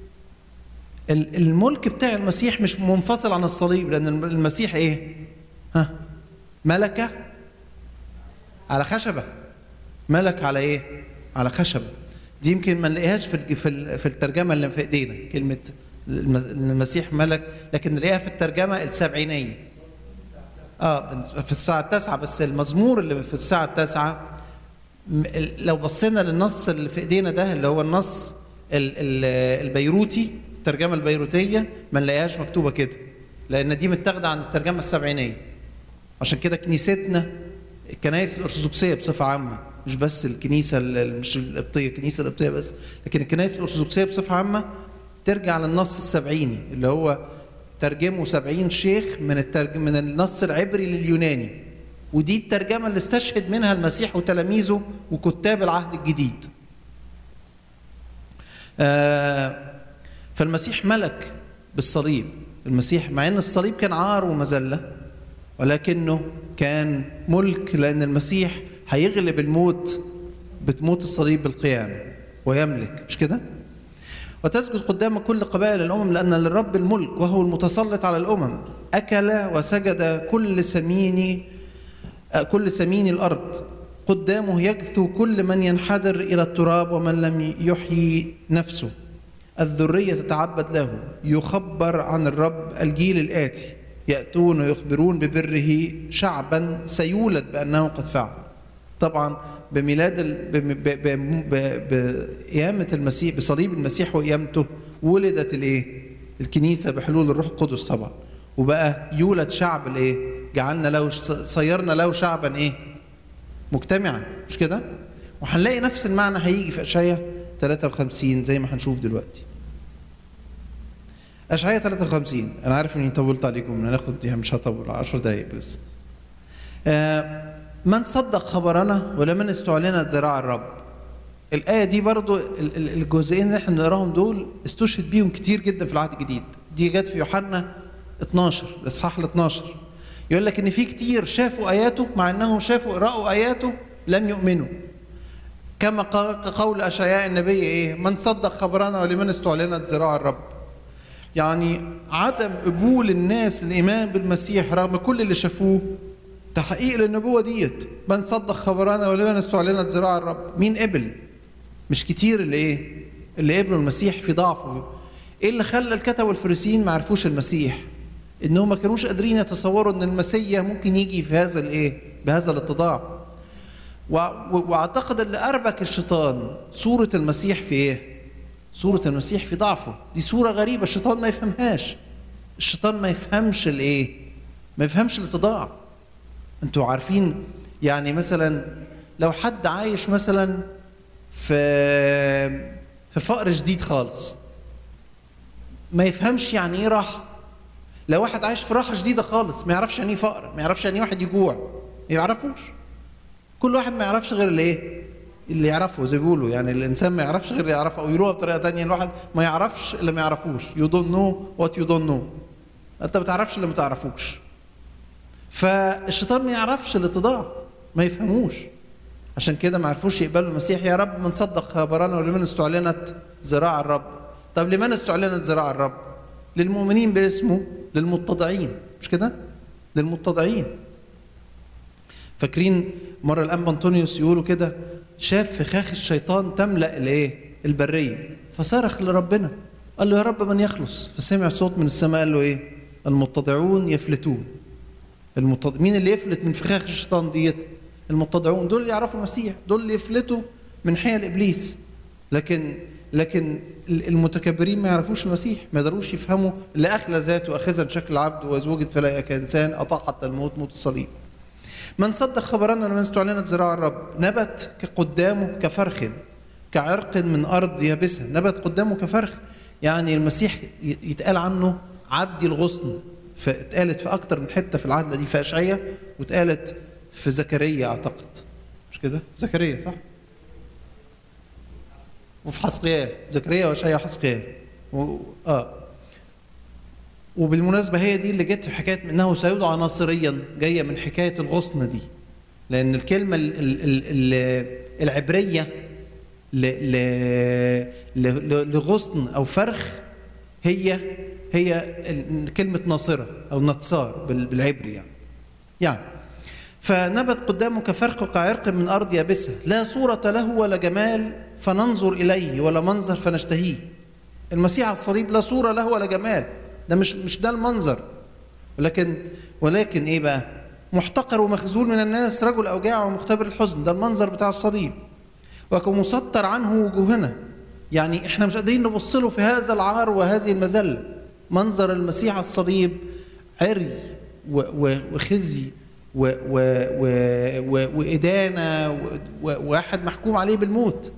الملك بتاع المسيح مش منفصل عن الصليب لأن المسيح إيه؟ ها؟ ملكة على خشبة ملك على إيه؟ على خشبة دي يمكن ما نلاقيهاش في في الترجمة اللي في إيدينا كلمة المسيح ملك لكن نلاقيها في الترجمة السبعينية اه في الساعة التاسعة بس المزمور اللي في الساعة التاسعة لو بصينا للنص اللي في ايدينا ده اللي هو النص البيروتي الترجمة البيروتية ما نلاقيهاش مكتوبة كده لأن دي متاخدة عن الترجمة السبعينية عشان كده كنيستنا الكنائس الأرثوذكسية بصفة عامة مش بس الكنيسة مش القبطية الكنيسة القبطية بس لكن الكنائس الأرثوذكسية بصفة عامة ترجع للنص السبعيني اللي هو ترجمه سبعين شيخ من الترجم من النص العبري لليوناني ودي الترجمة اللي استشهد منها المسيح وتلاميذه وكتاب العهد الجديد آه فالمسيح ملك بالصليب المسيح مع ان الصليب كان عار ومذله ولكنه كان ملك لان المسيح هيغلب الموت بتموت الصليب بالقيام ويملك مش كده؟ وتسجد قدام كل قبائل الامم لان للرب الملك وهو المتسلط على الامم اكل وسجد كل سمين كل سمين الارض قدامه يجثو كل من ينحدر الى التراب ومن لم يحيي نفسه الذريه تتعبد له يخبر عن الرب الجيل الاتي ياتون ويخبرون ببره شعبا سيولد بانه قد فعل طبعا بميلاد ال... ب... ب... ب... ب... بقيامه المسيح بصليب المسيح وقيامته ولدت الايه الكنيسه بحلول الروح القدس طبعا وبقى يولد شعب الايه جعلنا له صيرنا له شعبا ايه مجتمعا مش كده وهنلاقي نفس المعنى هيجي في اشعياء 53 زي ما هنشوف دلوقتي اشعياء 53 انا عارف اني طولت عليكم هناخد يعني مش هطول 10 دقايق بس آه من صدق خبرنا ولمن استعلنت ذراع الرب الآية دي برضو الجزئين اللي احنا بنقراهم دول استشهد بيهم كتير جدا في العهد الجديد دي جت في يوحنا 12 الاصحاح ال 12 يقول لك ان في كتير شافوا اياته مع انهم شافوا راوا اياته لم يؤمنوا كما قول اشعياء النبي ايه من صدق خبرنا ولمن استعلنت ذراع الرب يعني عدم قبول الناس الايمان بالمسيح رغم كل اللي شافوه تحقيق للنبوه ديت من صدق خبرنا ولمن استعلنت ذراع الرب مين قبل مش كتير اللي ايه اللي قبلوا المسيح في ضعفه ايه اللي خلى الكتب والفريسيين ما عرفوش المسيح انهم ما كانوش قادرين يتصوروا ان المسيح ممكن يجي في هذا الايه بهذا الاتضاع واعتقد اللي اربك الشيطان صوره المسيح في ايه صوره المسيح في ضعفه دي صوره غريبه الشيطان ما يفهمهاش الشيطان ما يفهمش الايه ما يفهمش الاتضاع انتوا عارفين يعني مثلا لو حد عايش مثلا في في فقر شديد خالص ما يفهمش يعني ايه راحه لو واحد عايش في راحه شديده خالص ما يعرفش يعني ايه فقر ما يعرفش يعني ايه واحد يجوع ما يعرفوش كل واحد ما يعرفش غير الايه اللي يعرفه زي بيقولوا يعني الانسان ما يعرفش غير اللي يعرفه او يروها بطريقه ثانيه الواحد ما يعرفش اللي ما يعرفوش يو دونت نو وات يو دونت نو انت ما تعرفش اللي ما تعرفوش فالشيطان ما يعرفش الاتضاع ما يفهموش عشان كده ما عرفوش يقبلوا المسيح يا رب من صدق خبرنا ولمن استعلنت ذراع الرب طب لمن استعلنت ذراع الرب للمؤمنين باسمه للمتضعين مش كده للمتضعين فاكرين مره الانبا انطونيوس يقولوا كده شاف فخاخ الشيطان تملا الايه البريه فصرخ لربنا قال له يا رب من يخلص فسمع صوت من السماء قال له ايه المتضعون يفلتون المتض... مين اللي يفلت من فخاخ الشيطان ديت المتضعون دول اللي يعرفوا المسيح دول اللي يفلتوا من حيل ابليس لكن لكن المتكبرين ما يعرفوش المسيح ما يقدروش يفهموا اللي اخلى ذاته اخذا شكل عبد واذ وجد فلا كانسان اطاع حتى الموت موت الصليب من صدق خبرنا لمن استعلنت ذراع الرب نبت قدامه كفرخ كعرق من ارض يابسه نبت قدامه كفرخ يعني المسيح يتقال عنه عبدي الغصن فاتقالت في اكتر من حته في العهد دي في اشعياء واتقالت في زكريا اعتقد مش كده زكريا صح وفي حسقيال زكريا واشعياء وحسقيال و... اه وبالمناسبة هي دي اللي جت في حكاية انه سيدعى ناصريا جاية من حكاية الغصن دي لأن الكلمة ال ال ال العبرية ل ل لغصن أو فرخ هي هي كلمة ناصرة أو نتصار بالعبري يعني يعني فنبت قدامه كفرق كعرق من أرض يابسة لا صورة له ولا جمال فننظر إليه ولا منظر فنشتهيه المسيح على الصليب لا صورة له ولا جمال ده مش مش ده المنظر ولكن ولكن ايه بقى محتقر ومخذول من الناس رجل اوجاع ومختبر الحزن ده المنظر بتاع الصليب وكمسطر عنه وجوهنا يعني احنا مش قادرين نبص له في هذا العار وهذه المذله منظر المسيح على الصليب عري وخزي وإدانة وواحد محكوم عليه بالموت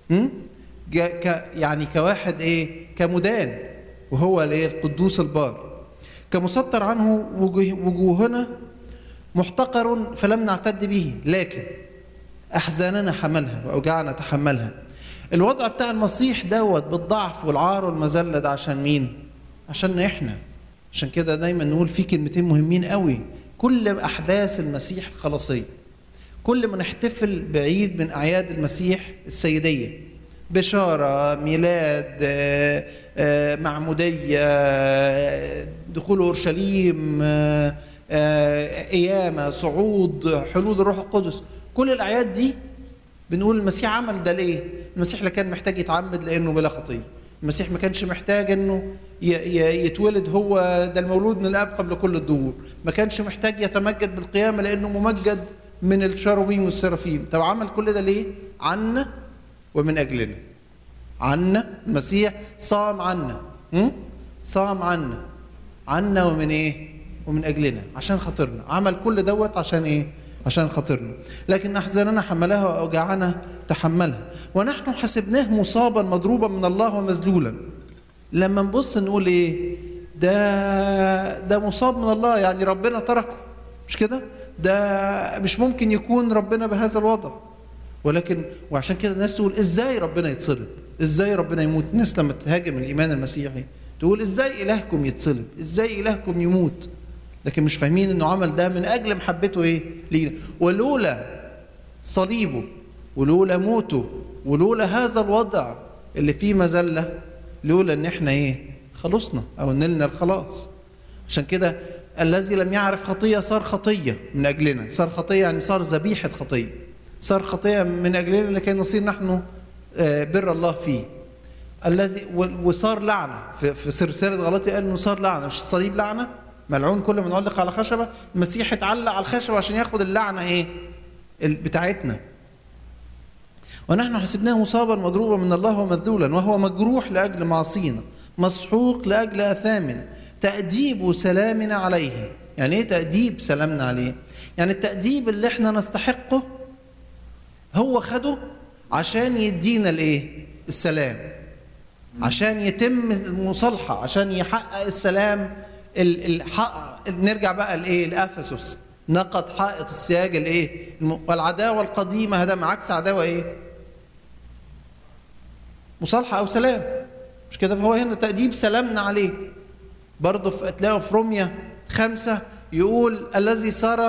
يعني كواحد ايه كمدان وهو الايه القدوس البار كمسطر عنه وجوهنا محتقر فلم نعتد به لكن احزاننا حملها واوجاعنا تحملها الوضع بتاع المسيح دوت بالضعف والعار والمذله ده عشان مين عشان احنا عشان كده دايما نقول في كلمتين مهمين قوي كل احداث المسيح الخلاصيه كل ما نحتفل بعيد من اعياد المسيح السيديه بشاره ميلاد معموديه دخول اورشليم قيامه صعود حلول الروح القدس كل الاعياد دي بنقول المسيح عمل ده ليه المسيح لا كان محتاج يتعمد لانه بلا خطيه المسيح ما كانش محتاج انه يتولد هو ده المولود من الاب قبل كل الدهور ما كانش محتاج يتمجد بالقيامه لانه ممجد من الشاروبيم والسرافيم طب عمل كل ده ليه عنا ومن اجلنا عنا المسيح صام عنا م? صام عنا عنا ومن ايه ومن اجلنا عشان خاطرنا عمل كل دوت عشان ايه عشان خاطرنا لكن احزاننا حملها واوجاعنا تحملها ونحن حسبناه مصابا مضروبا من الله ومذلولا لما نبص نقول ايه ده ده مصاب من الله يعني ربنا تركه مش كده ده مش ممكن يكون ربنا بهذا الوضع ولكن وعشان كده الناس تقول ازاي ربنا يتصلب ازاي ربنا يموت الناس لما تهاجم الايمان المسيحي تقول ازاي الهكم يتصلب ازاي الهكم يموت لكن مش فاهمين انه عمل ده من اجل محبته ايه لينا ولولا صليبه ولولا موته ولولا هذا الوضع اللي فيه مذله لولا ان احنا ايه خلصنا او نلنا الخلاص عشان كده الذي لم يعرف خطيه صار خطيه من اجلنا صار خطيه يعني صار ذبيحه خطيه صار خطيه من اجلنا لكي نصير نحن بر الله فيه الذي وصار لعنه في, في سلسله غلطي انه صار لعنه مش الصليب لعنه ملعون كل من علق على خشبه المسيح اتعلق على الخشبه عشان ياخد اللعنه ايه بتاعتنا ونحن حسبناه مصابا مضروبا من الله ومذلولا وهو مجروح لاجل معصينا مسحوق لاجل اثامنا تاديب سلامنا عليه يعني ايه تاديب سلامنا عليه يعني التاديب اللي احنا نستحقه هو خده عشان يدينا الايه السلام عشان يتم المصالحه عشان يحقق السلام الحق نرجع بقى لايه لافسس نقض حائط السياج الايه والعداوه القديمه هذا عكس عداوه ايه مصالحه او سلام مش كده فهو هنا تأديب سلامنا عليه برضه في تلاقوا في روميا خمسة يقول الذي صار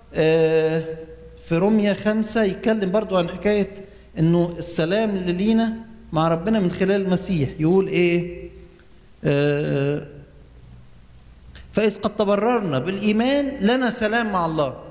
في روميا خمسة يتكلم برضه عن حكاية انه السلام اللي لينا مع ربنا من خلال المسيح يقول ايه آه فإذ قد تبررنا بالإيمان لنا سلام مع الله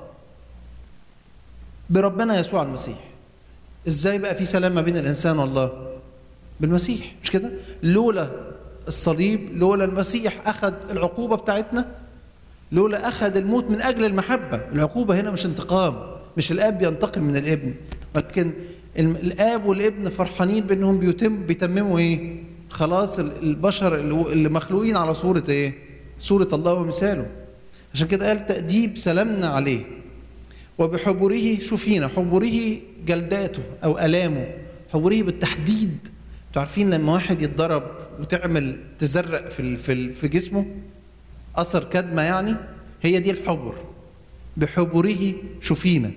بربنا يسوع المسيح إزاي بقى في سلام ما بين الإنسان والله بالمسيح مش كده لولا الصليب لولا المسيح أخذ العقوبة بتاعتنا لولا أخذ الموت من أجل المحبة العقوبة هنا مش انتقام مش الآب بينتقم من الابن ولكن الآب والابن فرحانين بأنهم بيتم بيتمموا إيه خلاص البشر اللي مخلوقين على صورة إيه صورة الله ومثاله عشان كده قال تأديب سلامنا عليه وبحبره شفينا حبره جلداته أو ألامه حبره بالتحديد انتوا عارفين لما واحد يتضرب وتعمل تزرق في في في جسمه اثر كدمه يعني هي دي الحبر بحبره شفينا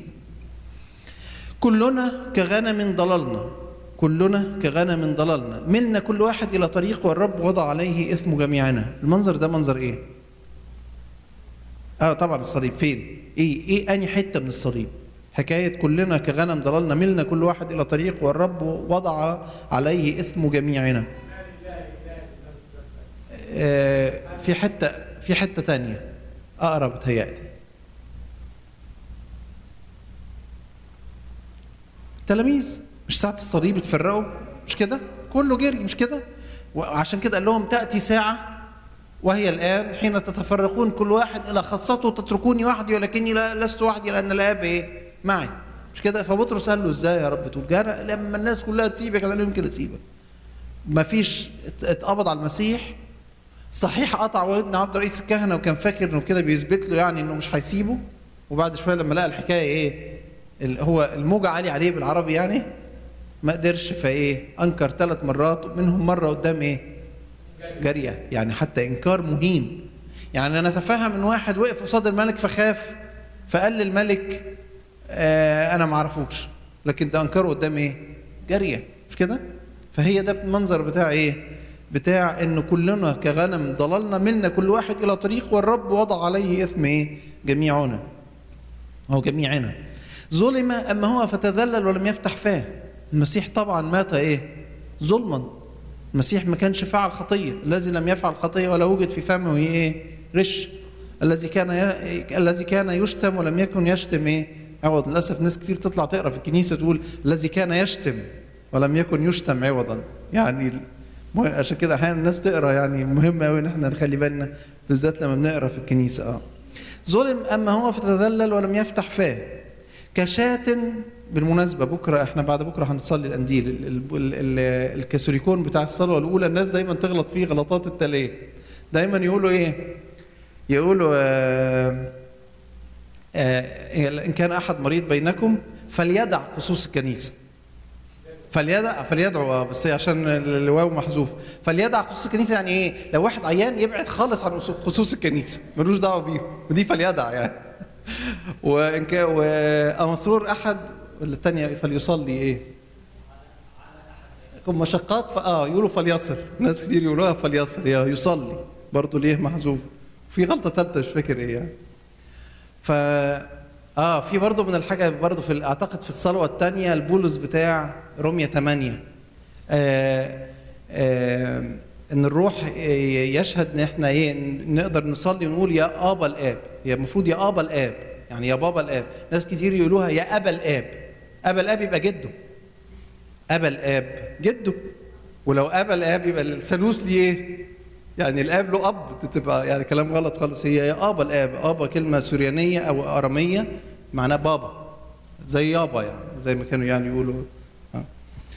كلنا كغنم ضللنا كلنا كغنم ضللنا منا كل واحد الى طريق والرب وضع عليه اثم جميعنا المنظر ده منظر ايه اه طبعا الصليب فين ايه ايه اني حته من الصليب حكايه كلنا كغنم ضللنا ملنا كل واحد الى طريق والرب وضع عليه اثم جميعنا آه في حته في حته تانية اقرب تهيألي تلاميذ مش ساعة الصليب اتفرقوا مش كده؟ كله جري مش كده؟ وعشان كده قال لهم تأتي ساعة وهي الآن حين تتفرقون كل واحد إلى خاصته تتركوني وحدي ولكني لست وحدي لأن الآب إيه؟ معي مش كده؟ فبطرس قال له إزاي يا رب تقول أنا لما الناس كلها تسيبك أنا يمكن أسيبك ما فيش اتقبض على المسيح صحيح قطع ودن عبد رئيس الكهنة وكان فاكر إنه كده بيثبت له يعني إنه مش هيسيبه وبعد شوية لما لقى الحكاية إيه؟ هو الموجة عالية عليه بالعربي يعني ما قدرش فايه انكر ثلاث مرات منهم مره قدام ايه جاريه يعني حتى انكار مهين يعني انا اتفهم ان واحد وقف قصاد الملك فخاف فقال للملك آه انا ما اعرفوش لكن ده انكره قدام ايه جاريه مش كده فهي ده المنظر بتاع ايه بتاع ان كلنا كغنم ضللنا منا كل واحد الى طريق والرب وضع عليه اثم ايه جميعنا او جميعنا ظلم اما هو فتذلل ولم يفتح فاه المسيح طبعا مات ايه ظلما المسيح ما كانش فعل خطيه الذي لم يفعل خطيه ولا وجد في فمه ايه غش الذي كان ي... الذي كان يشتم ولم يكن يشتم ايه عوض للاسف ناس كتير تطلع تقرا في الكنيسه تقول الذي كان يشتم ولم يكن يشتم عوضا يعني مه- عشان كده احيانا الناس تقرا يعني مهم قوي ان احنا نخلي بالنا بالذات لما بنقرا في الكنيسه اه ظلم اما هو فتذلل ولم يفتح فاه كشاة بالمناسبة بكرة احنا بعد بكرة هنصلي الأنديل ال- ال- ال- ال- الكاثوليكون بتاع الصلوة الأولى الناس دايما تغلط فيه غلطات التالية دايما يقولوا إيه؟ يقولوا آه آه إن كان أحد مريض بينكم فليدع خصوص الكنيسة فليدع فليدعو آه، بس هي عشان الواو محذوف فليدع خصوص الكنيسه يعني ايه؟ لو واحد عيان يبعد خالص عن خصوص الكنيسه ملوش دعوه بيهم ودي فليدع يعني وان كان ومسرور احد ولا الثانيه فليصلي ايه؟ يكون مشقات فاه يقولوا فليصل ناس كتير يقولوها فليصل يا يصلي برضه ليه محذوف في غلطه ثالثه مش فاكر ايه يعني ف اه في برضه من الحاجه برضه في اعتقد في الصلوه الثانيه البولس بتاع رومية 8 آه آه ان الروح يشهد ان احنا ايه نقدر نصلي ونقول يا ابا الاب هي المفروض يا ابا الاب يعني يا بابا الاب ناس كتير يقولوها يا ابا الاب ابا الاب يبقى جده ابا الاب جده ولو ابا الاب يبقى الثالوث ليه ايه يعني الاب له اب تبقى يعني كلام غلط خالص هي يا ابا الاب ابا كلمه سوريانيه او اراميه معناها بابا زي يابا يعني زي ما كانوا يعني يقولوا آه.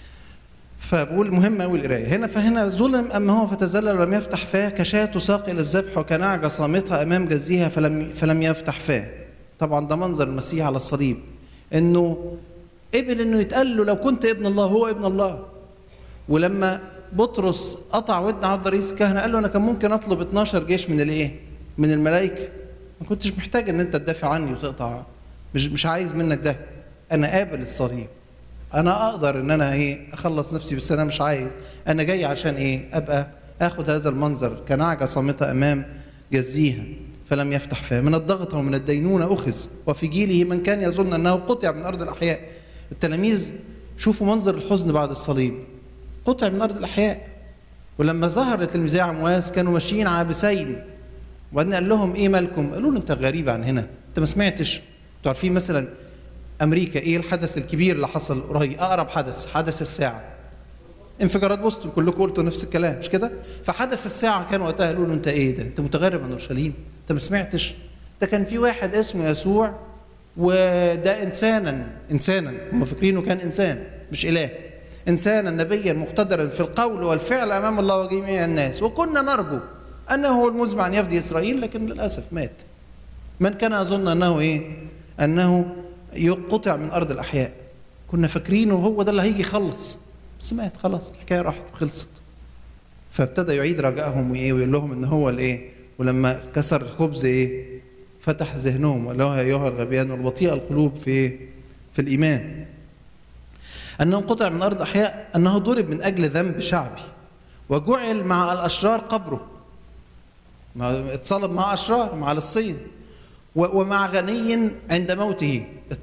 فبقول مهم قوي القرايه هنا فهنا ظلم اما هو فتذلل ولم يفتح فاه كشاة تساق الى الذبح وكنعجه صامتها امام جزيها فلم فلم يفتح فاه طبعا ده منظر المسيح على الصليب انه قبل انه يتقال له لو كنت ابن الله هو ابن الله ولما بطرس قطع ودن عبد رئيس الكهنه قال له انا كان ممكن اطلب 12 جيش من الايه؟ من الملائكه ما كنتش محتاج ان انت تدافع عني وتقطع مش مش عايز منك ده انا قابل الصليب انا اقدر ان انا ايه اخلص نفسي بس انا مش عايز انا جاي عشان ايه ابقى اخد هذا المنظر كنعجه صامته امام جزيها فلم يفتح فاه من الضغط ومن الدينونه اخذ وفي جيله من كان يظن انه قطع من ارض الاحياء التلاميذ شوفوا منظر الحزن بعد الصليب قطع من ارض الاحياء ولما ظهر تلميذي عمواس كانوا ماشيين عابسين وبعدين قال لهم ايه مالكم؟ قالوا له انت غريب عن هنا انت ما سمعتش انتوا عارفين مثلا امريكا ايه الحدث الكبير اللي حصل قريب اقرب حدث حدث الساعه انفجارات بوسطن كلكم قلتوا نفس الكلام مش كده فحدث الساعه كان وقتها قالوا له انت ايه ده انت متغرب عن اورشليم انت ما سمعتش ده كان في واحد اسمه يسوع وده انسانا انسانا هم فاكرينه كان انسان مش اله انسانا نبيا مقتدرا في القول والفعل امام الله وجميع الناس وكنا نرجو انه هو المزمع ان يفدي اسرائيل لكن للاسف مات من كان يظن انه ايه انه يقطع من ارض الاحياء كنا فاكرينه هو ده اللي هيجي يخلص بس مات خلاص الحكايه راحت وخلصت فابتدى يعيد رجائهم وايه ويقول لهم ان هو الايه ولما كسر الخبز ايه فتح ذهنهم وقال له يا ايها الغبيان والبطيء القلوب في إيه؟ في الايمان انه قطع من ارض الاحياء انه ضرب من اجل ذنب شعبي وجعل مع الاشرار قبره ما اتصلب مع اشرار مع الصين ومع غني عند موته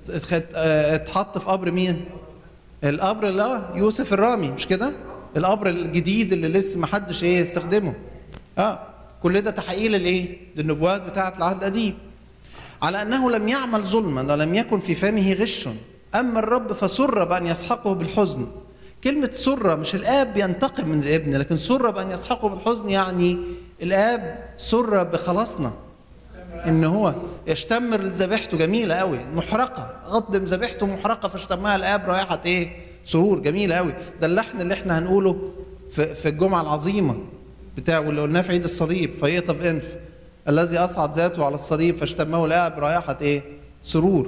اتحط في قبر مين؟ القبر لا يوسف الرامي مش كده؟ القبر الجديد اللي لسه ما حدش ايه يستخدمه. اه كل ده تحقيق للايه؟ للنبوات بتاعه العهد القديم. على انه لم يعمل ظلما ولم يكن في فمه غش اما الرب فسر بان يسحقه بالحزن. كلمة سر مش الآب ينتقم من الابن لكن سر بأن يسحقه بالحزن يعني الآب سر بخلاصنا ان هو يشتمر ذبيحته جميله قوي محرقه قدم ذبيحته محرقه فاشتمها الاب رائحه ايه سرور جميله قوي ده اللحن اللي احنا هنقوله في, في الجمعه العظيمه بتاع واللي قلناه في عيد الصليب فيقطف انف الذي اصعد ذاته على الصليب فاشتمه الاب رائحه ايه سرور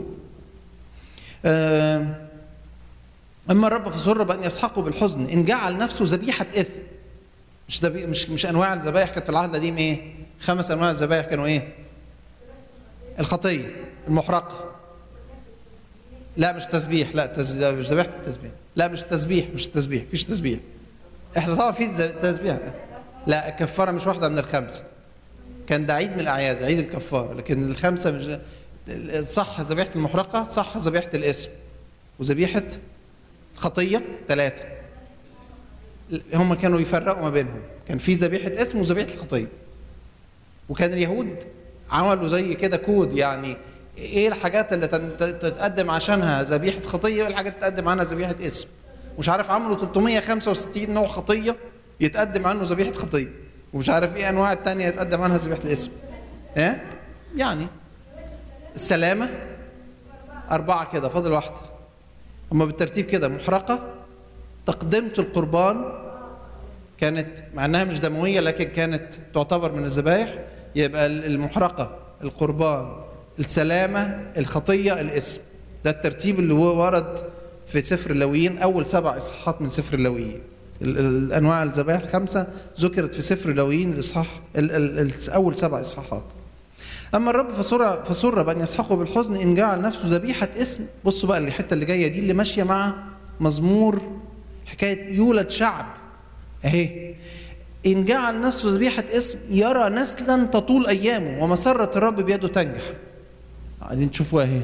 آه اما الرب فسر بان يسحقه بالحزن ان جعل نفسه ذبيحه اثم مش دبي مش مش انواع الذبائح كانت في العهد القديم ايه خمس انواع الذبائح كانوا ايه الخطيه المحرقه لا مش تسبيح لا تز... مش ذبيحه التسبيح لا مش تسبيح مش تسبيح مفيش تسبيح احنا طبعا في تسبيح لا الكفاره مش واحده من الخمسه كان ده عيد من الاعياد عيد الكفاره لكن الخمسه مش صح ذبيحه المحرقه صح ذبيحه الاسم وذبيحه خطيه ثلاثه هم كانوا يفرقوا ما بينهم كان في ذبيحه اسم وذبيحه الخطيه وكان اليهود عملوا زي كده كود يعني ايه الحاجات اللي تن- ت- تتقدم عشانها ذبيحه خطيه وايه الحاجات اللي تتقدم عنها ذبيحه اسم مش عارف عملوا 365 نوع خطيه يتقدم عنه ذبيحه خطيه ومش عارف ايه انواع التانية يتقدم عنها ذبيحه الاسم ايه يعني السلامه اربعه كده فاضل واحده هما بالترتيب كده محرقه تقدمه القربان كانت مع انها مش دمويه لكن كانت تعتبر من الذبائح يبقى المحرقه القربان السلامه الخطيه الاسم ده الترتيب اللي هو ورد في سفر اللويين اول سبع اصحاحات من سفر اللويين ال- ال- الانواع الذبائح الخمسه ذكرت في سفر اللويين الاصحاح ال- ال- ال- اول سبع اصحاحات اما الرب فسر فسر بان يسحقه بالحزن ان جعل نفسه ذبيحه اسم بصوا بقى الحته اللي جايه دي اللي ماشيه مع مزمور حكايه يولد شعب اهي ان جعل نفسه ذبيحه اسم يرى نسلا تطول ايامه ومسره الرب بيده تنجح عايزين تشوفوها اهي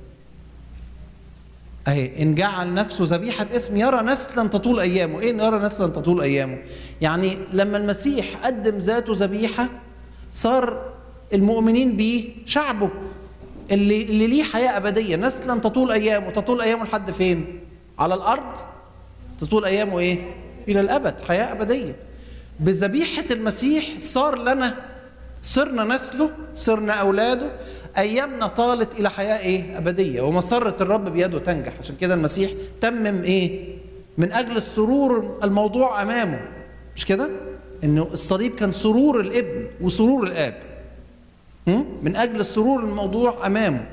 اهي ان جعل نفسه ذبيحه اسم يرى نسلا تطول ايامه ايه إن يرى نسلا تطول ايامه يعني لما المسيح قدم ذاته ذبيحه صار المؤمنين بيه شعبه اللي اللي ليه حياه ابديه نسلا تطول ايامه تطول ايامه لحد فين على الارض تطول ايامه ايه الى الابد حياه ابديه بذبيحه المسيح صار لنا صرنا نسله صرنا اولاده ايامنا طالت الى حياه ايه ابديه ومسره الرب بيده تنجح عشان كده المسيح تمم ايه من اجل السرور الموضوع امامه مش كده انه الصليب كان سرور الابن وسرور الاب هم؟ من اجل السرور الموضوع امامه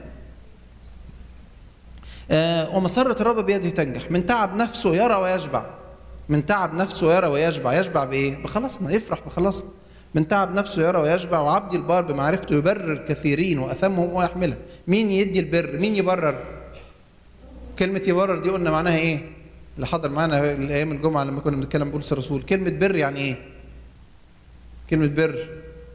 آه ومسره الرب بيده تنجح من تعب نفسه يرى ويشبع من تعب نفسه يرى ويشبع يشبع بايه بخلصنا يفرح بخلصنا من تعب نفسه يرى ويشبع وعبدي البار بمعرفته يبرر كثيرين واثمهم ويحملها مين يدي البر مين يبرر كلمة يبرر دي قلنا معناها ايه اللي حضر معانا ايام الجمعة لما كنا بنتكلم بولس الرسول كلمة بر يعني ايه كلمة بر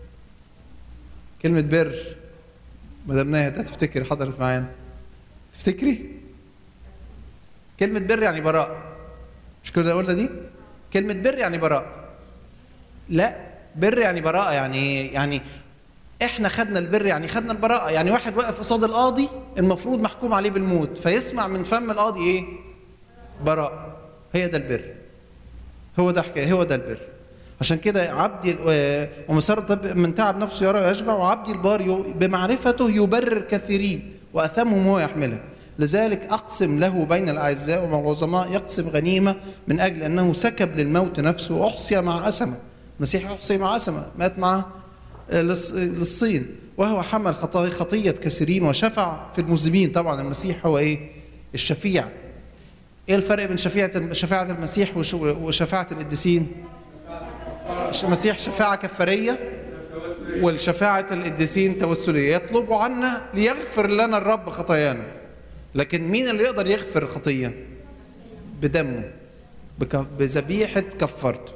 كلمة بر مدام ناهد هتفتكر حضرت معانا تفتكري كلمة بر يعني براء مش كنا قلنا دي كلمة بر يعني براء لا بر يعني براءة يعني إيه؟ يعني احنا خدنا البر يعني خدنا البراءة يعني واحد واقف قصاد القاضي المفروض محكوم عليه بالموت فيسمع من فم القاضي ايه براء هي ده البر هو ده حكاية هو ده البر عشان كده عبدي و- ومسار طب من تعب نفسه يرى ويشبع وعبدي البار يو- بمعرفته يبرر كثيرين واثامهم هو يحملها لذلك اقسم له بين الاعزاء ومع العظماء يقسم غنيمه من اجل انه سكب للموت نفسه واحصي مع اسمه المسيح احصي مع اسمه مات مع للص- للصين وهو حمل خطايا خطيه كثيرين وشفع في المذنبين طبعا المسيح هو ايه الشفيع ايه الفرق بين شفيعه شفاعه المسيح وش- وشفاعه القديسين المسيح شفاعة كفارية والشفاعة القديسين توسلية يطلب عنا ليغفر لنا الرب خطايانا لكن مين اللي يقدر يغفر الخطية بدمه بك- بذبيحة كفارته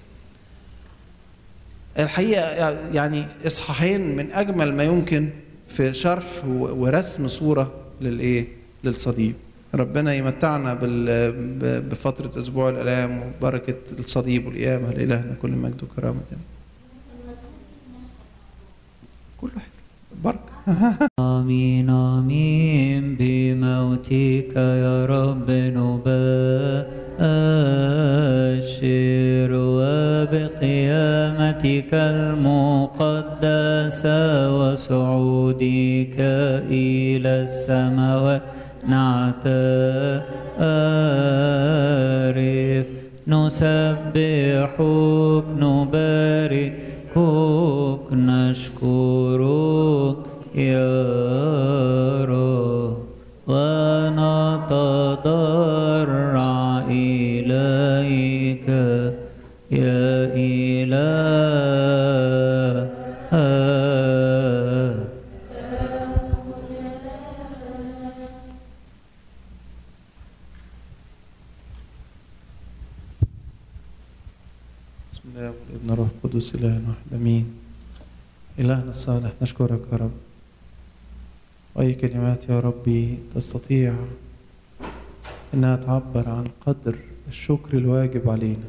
الحقيقة يعني إصحاحين من أجمل ما يمكن في شرح و- ورسم صورة للإيه للصليب ربنا يمتعنا بال- ب- بفترة أسبوع الآلام وبركة الصليب والقيامة لإلهنا كل مجد وكرامة كله حلو بركة آمين آمين بموتك يا رب نبشر وبقيامتك المقدسة وصعودك إلى السماوات نعترف نسبحك نباركك نشكرك يا رب ونتضرع إليك يا إله بسم الله والابن الروح القدس إله واحد أمين إلهنا الصالح نشكرك يا رب وأي كلمات يا ربي تستطيع إنها تعبر عن قدر الشكر الواجب علينا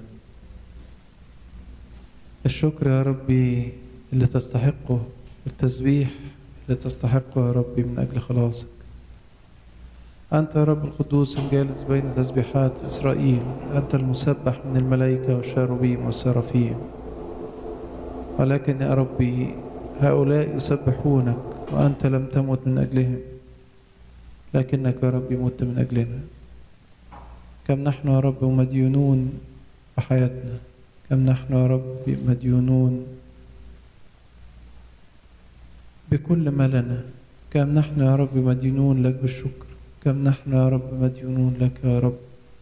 الشكر يا ربي اللي تستحقه التسبيح لتستحق يا ربي من أجل خلاصك أنت يا رب القدوس الجالس بين تسبيحات إسرائيل أنت المسبح من الملائكة والشاروبيم والسرافيم ولكن يا ربي هؤلاء يسبحونك وأنت لم تمت من أجلهم لكنك يا ربي مت من أجلنا كم نحن يا رب مديونون بحياتنا كم نحن يا رب مديونون بكل ما لنا كم نحن يا رب مديونون لك بالشكر كم نحن يا رب مديونون لك يا رب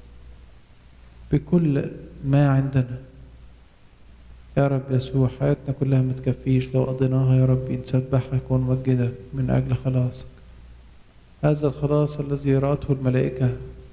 بكل ما عندنا يا رب يسوع حياتنا كلها ما تكفيش لو قضيناها يا رب نسبحك ونمجدك من أجل خلاصك هذا الخلاص الذي رأته الملائكة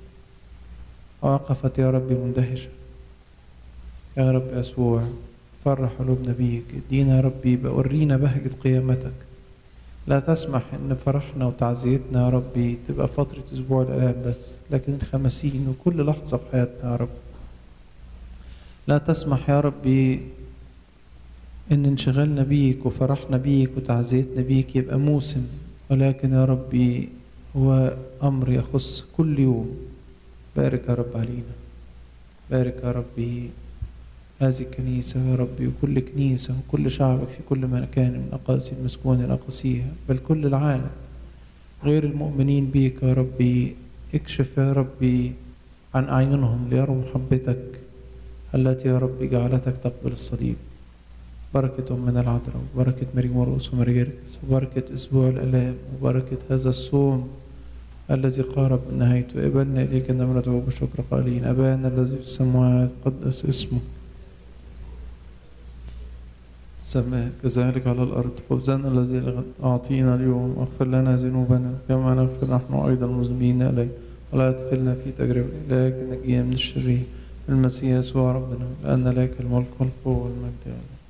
وقفت يا رب مندهشة يا رب يسوع فرح قلوبنا بيك ادينا يا ربي بورينا بهجة قيامتك لا تسمح ان فرحنا وتعزيتنا يا ربي تبقى فترة اسبوع الالام بس لكن الخمسين وكل لحظة في حياتنا يا رب لا تسمح يا ربي ان انشغالنا بيك وفرحنا بيك وتعزيتنا بيك يبقى موسم ولكن يا ربي هو امر يخص كل يوم بارك يا رب علينا بارك يا ربي هذه الكنيسة يا ربي وكل كنيسة وكل شعبك في كل مكان من أقاصي المسكون إلى أقاصيها بل كل العالم غير المؤمنين بيك يا ربي اكشف يا ربي عن أعينهم ليروا محبتك التي يا ربي جعلتك تقبل الصليب بركة أمنا العذراء وبركة مريم مرقس ومريركس وبركة أسبوع الآلام وبركة هذا الصوم الذي قارب من نهايته قبلنا إليك أن ندعو بشكر قائلين أبانا الذي في السماوات قدس اسمه السماء كذلك على الأرض خبزنا الذي أعطينا اليوم واغفر لنا ذنوبنا كما نغفر نحن أيضا المذنبين إليك ولا تدخلنا في تجربة لكن نجينا من الشرير المسيح يسوع ربنا لأن لك الملك والقوة والمجد يا رب.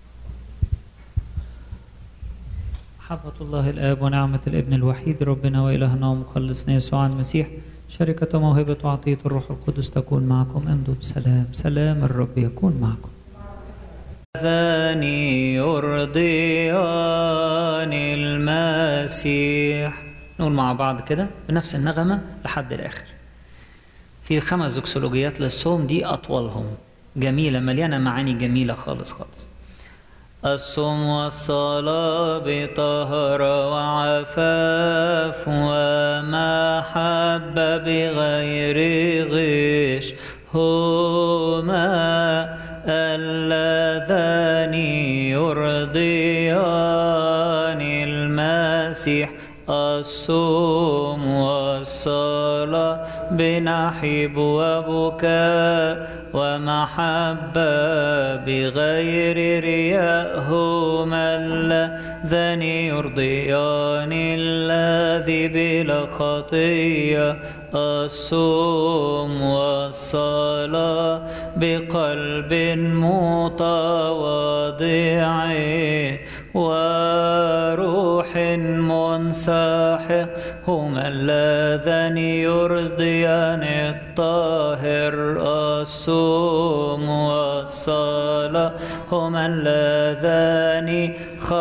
محبة الله الآب ونعمة الابن الوحيد ربنا وإلهنا ومخلصنا يسوع المسيح شركة موهبة وعطية الروح القدس تكون معكم امضوا بسلام سلام الرب يكون معكم ذاني يرضيان المسيح نقول مع بعض كده بنفس النغمة لحد الآخر في خمس زوكسولوجيات للصوم دي أطولهم جميلة مليانة معاني جميلة خالص خالص الصوم والصلاة بطهارة وعفاف ومحبة بغير غش هما اللذان يرضيان المسيح الصوم والصلاة بنحب وبكاء ومحبة بغير رياء هما اللذان يرضيان الذي بلا خطية الصوم والصلاة بقلب متواضع وروح منسحق هما اللذان يرضيان الطاهر الصوم والصلاة هما اللذان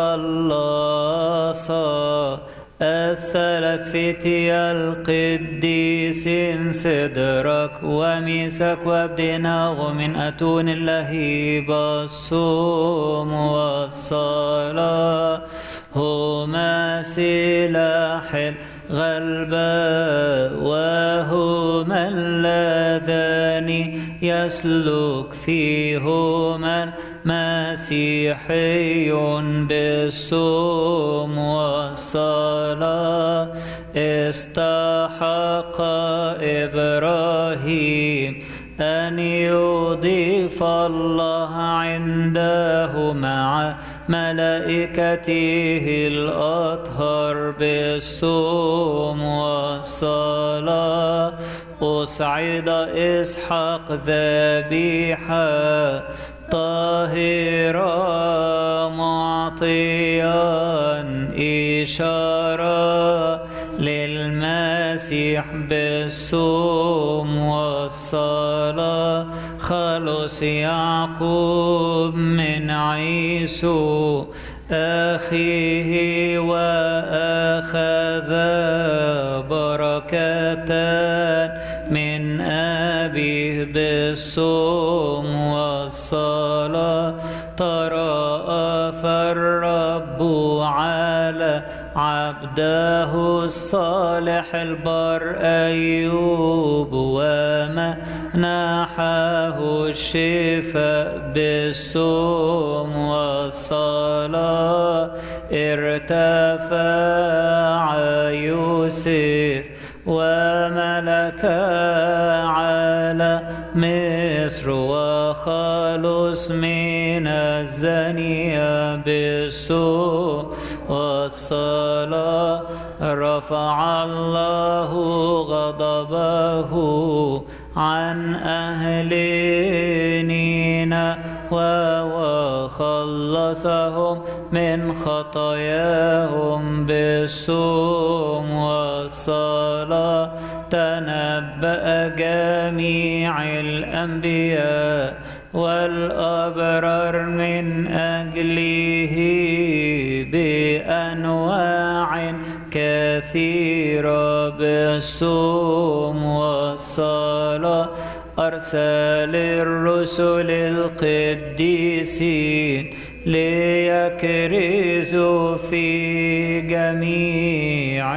خلصا الثلاث فتية القديس سدرك وميسك وابدناغ من أتون اللهيب الصوم والصلاة هما سلاح الغلبة وهما اللذان يسلك فيهما مسيحي بالصوم والصلاة استحق إبراهيم أن يضيف الله عنده مع ملائكته الأطهر بالصوم والصلاة أصعد إسحاق ذبيحة طاهرة معطيا إشارة للمسيح بالصوم والصلاة خلص يعقوب من عيسو أخيه وأخذ بركة من أبيه بالصوم والصلاة تراءف الرب على عبده الصالح البر أيوب ومنحه الشفاء بالصوم والصلاة ارتفع يوسف وملك على مصر وخلص من الزنية بالسوء والصلاة رفع الله غضبه عن أهل نينا وخلصهم من خطاياهم بالصوم والصلاة تنبأ جميع الأنبياء والأبرار من أجله بأنواع كثيرة بالصوم والصلاة أرسل الرسل القديسين ليكرزوا في جميع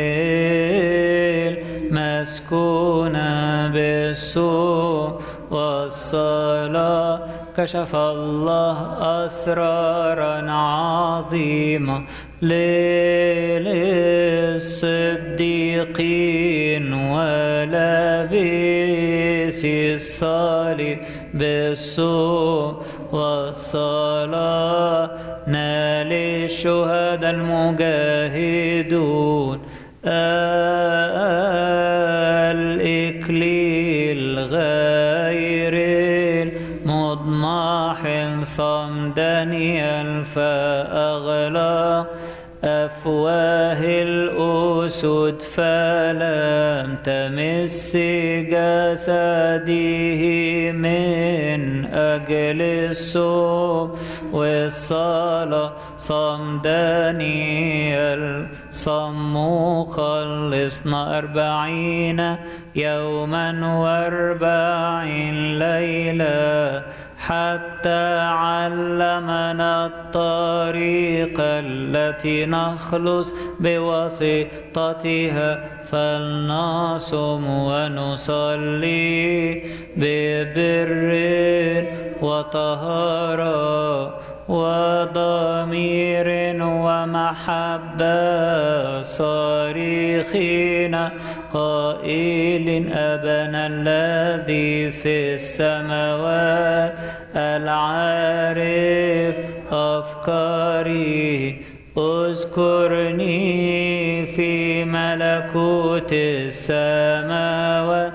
المسكونة بالصوم والصلاة كشف الله أسرارا عظيمة للصديقين ولبيس الصليب بالصوم والصلاة نال الشهداء المجاهدون الإكليل غير المضمح صمدنيا فأغلق أفواه الأسود فلم تمس جسده من أجل الصوم والصلاة صمداني الصم خلصنا أربعين يوما وأربعين ليلة حتى علمنا الطريق التي نخلص بواسطتها فلنصم ونصلي ببر وطهارة وضمير ومحبة صارخين قائل أبنا الذي في السماوات العارف أفكاري اذكرني في ملكوت السماوات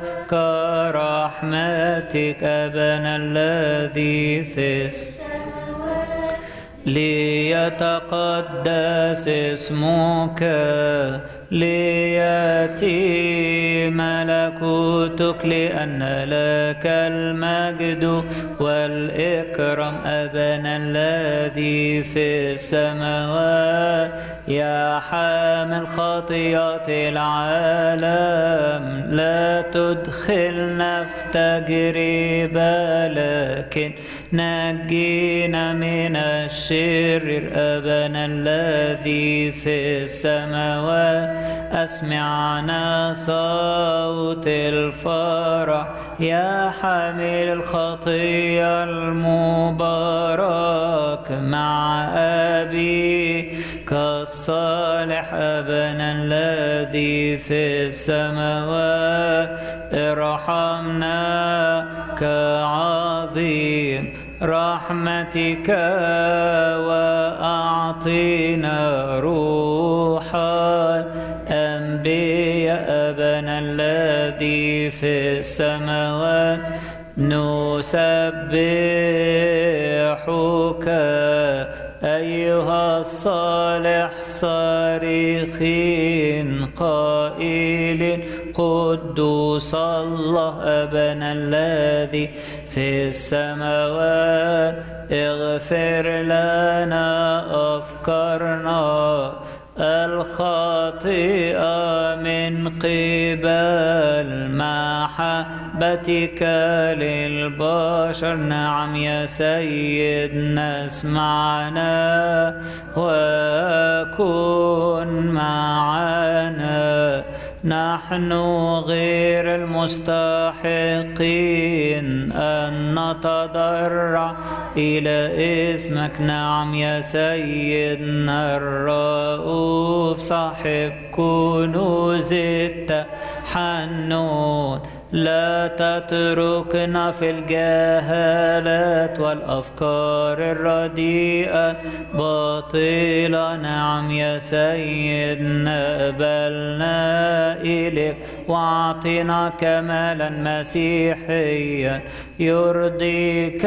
كرحمتك أبنا الذي في السماوات ليتقدس اسمك لياتي ملكوتك لأن لك المجد والإكرام أبنا الذي في السماوات يا حامل خطيئة العالم لا تدخلنا في تجربة لكن نجينا من الشرير أبنا الذي في السماوات أسمعنا صوت الفرح يا حامل الخطية المبارك مع أبي كالصالح أبنا الذي في السماوات ارحمنا كعظيم رحمتك وأعطينا روحا أنبياء أبنا الذي في السماوات نسبحك أيها الصالح صارخين قائل قدوس الله أبنا الذي في السماوات اغفر لنا أفكارنا خاطئة من قبل محبتك للبشر نعم يا سيدنا اسمعنا وكن معنا نحن غير المستحقين أن نتضرع إلى اسمك نعم يا سيدنا الرؤوف صاحب كنوز التحنون لا تتركنا في الجهالات والأفكار الرديئة باطلة نعم يا سيدنا قبلنا إليك واعطنا كمالا مسيحيا يرضيك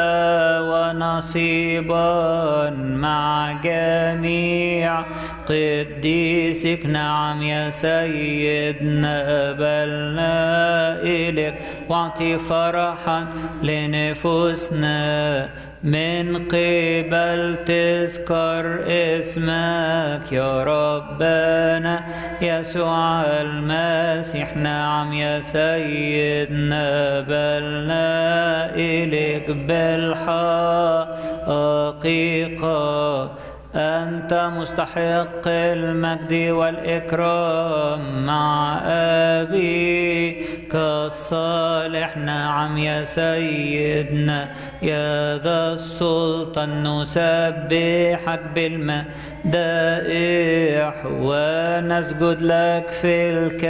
ونصيبا مع جميع قديسك نعم يا سيدنا قبلنا إليك واعطي فرحا لنفوسنا من قبل تذكر اسمك يا ربنا يسوع المسيح نعم يا سيدنا بلنا إليك بالحقيقة أنت مستحق المجد والإكرام مع أبيك الصالح نعم يا سيدنا يا ذا السلطان نسبحك بالمدائح ونسجد لك في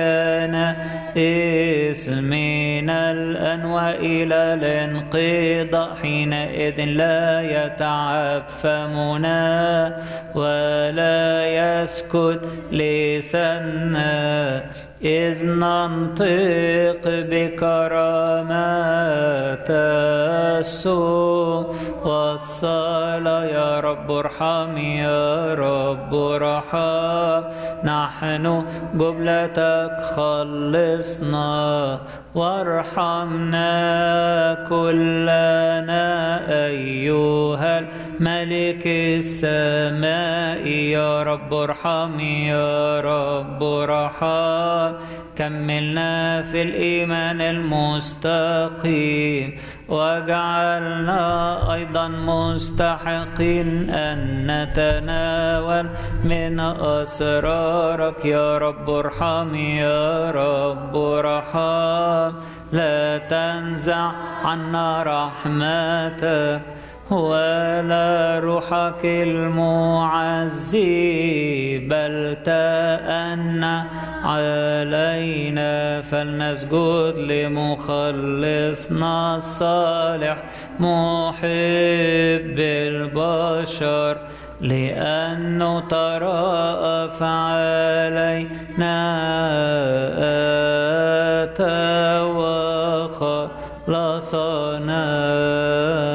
الكنائس من الآن وإلى الانقضاء حينئذ لا يتعب فمنا ولا يسكت لساننا إذ ننطق بكرامات السوء والصلاة يا رب ارحم يا رب ارحم نحن جملتك خلصنا وارحمنا كلنا أيها الملك السماء يا رب ارحم يا رب ارحم كملنا في الإيمان المستقيم واجعلنا أيضا مستحقين أن نتناول من أسرارك يا رب ارحم يا رب ارحم لا تنزع عنا رحمتك ولا روحك المعزي بل تأنى علينا فلنسجد لمخلصنا الصالح محب البشر لأنه ترأف علينا أتى وخلصنا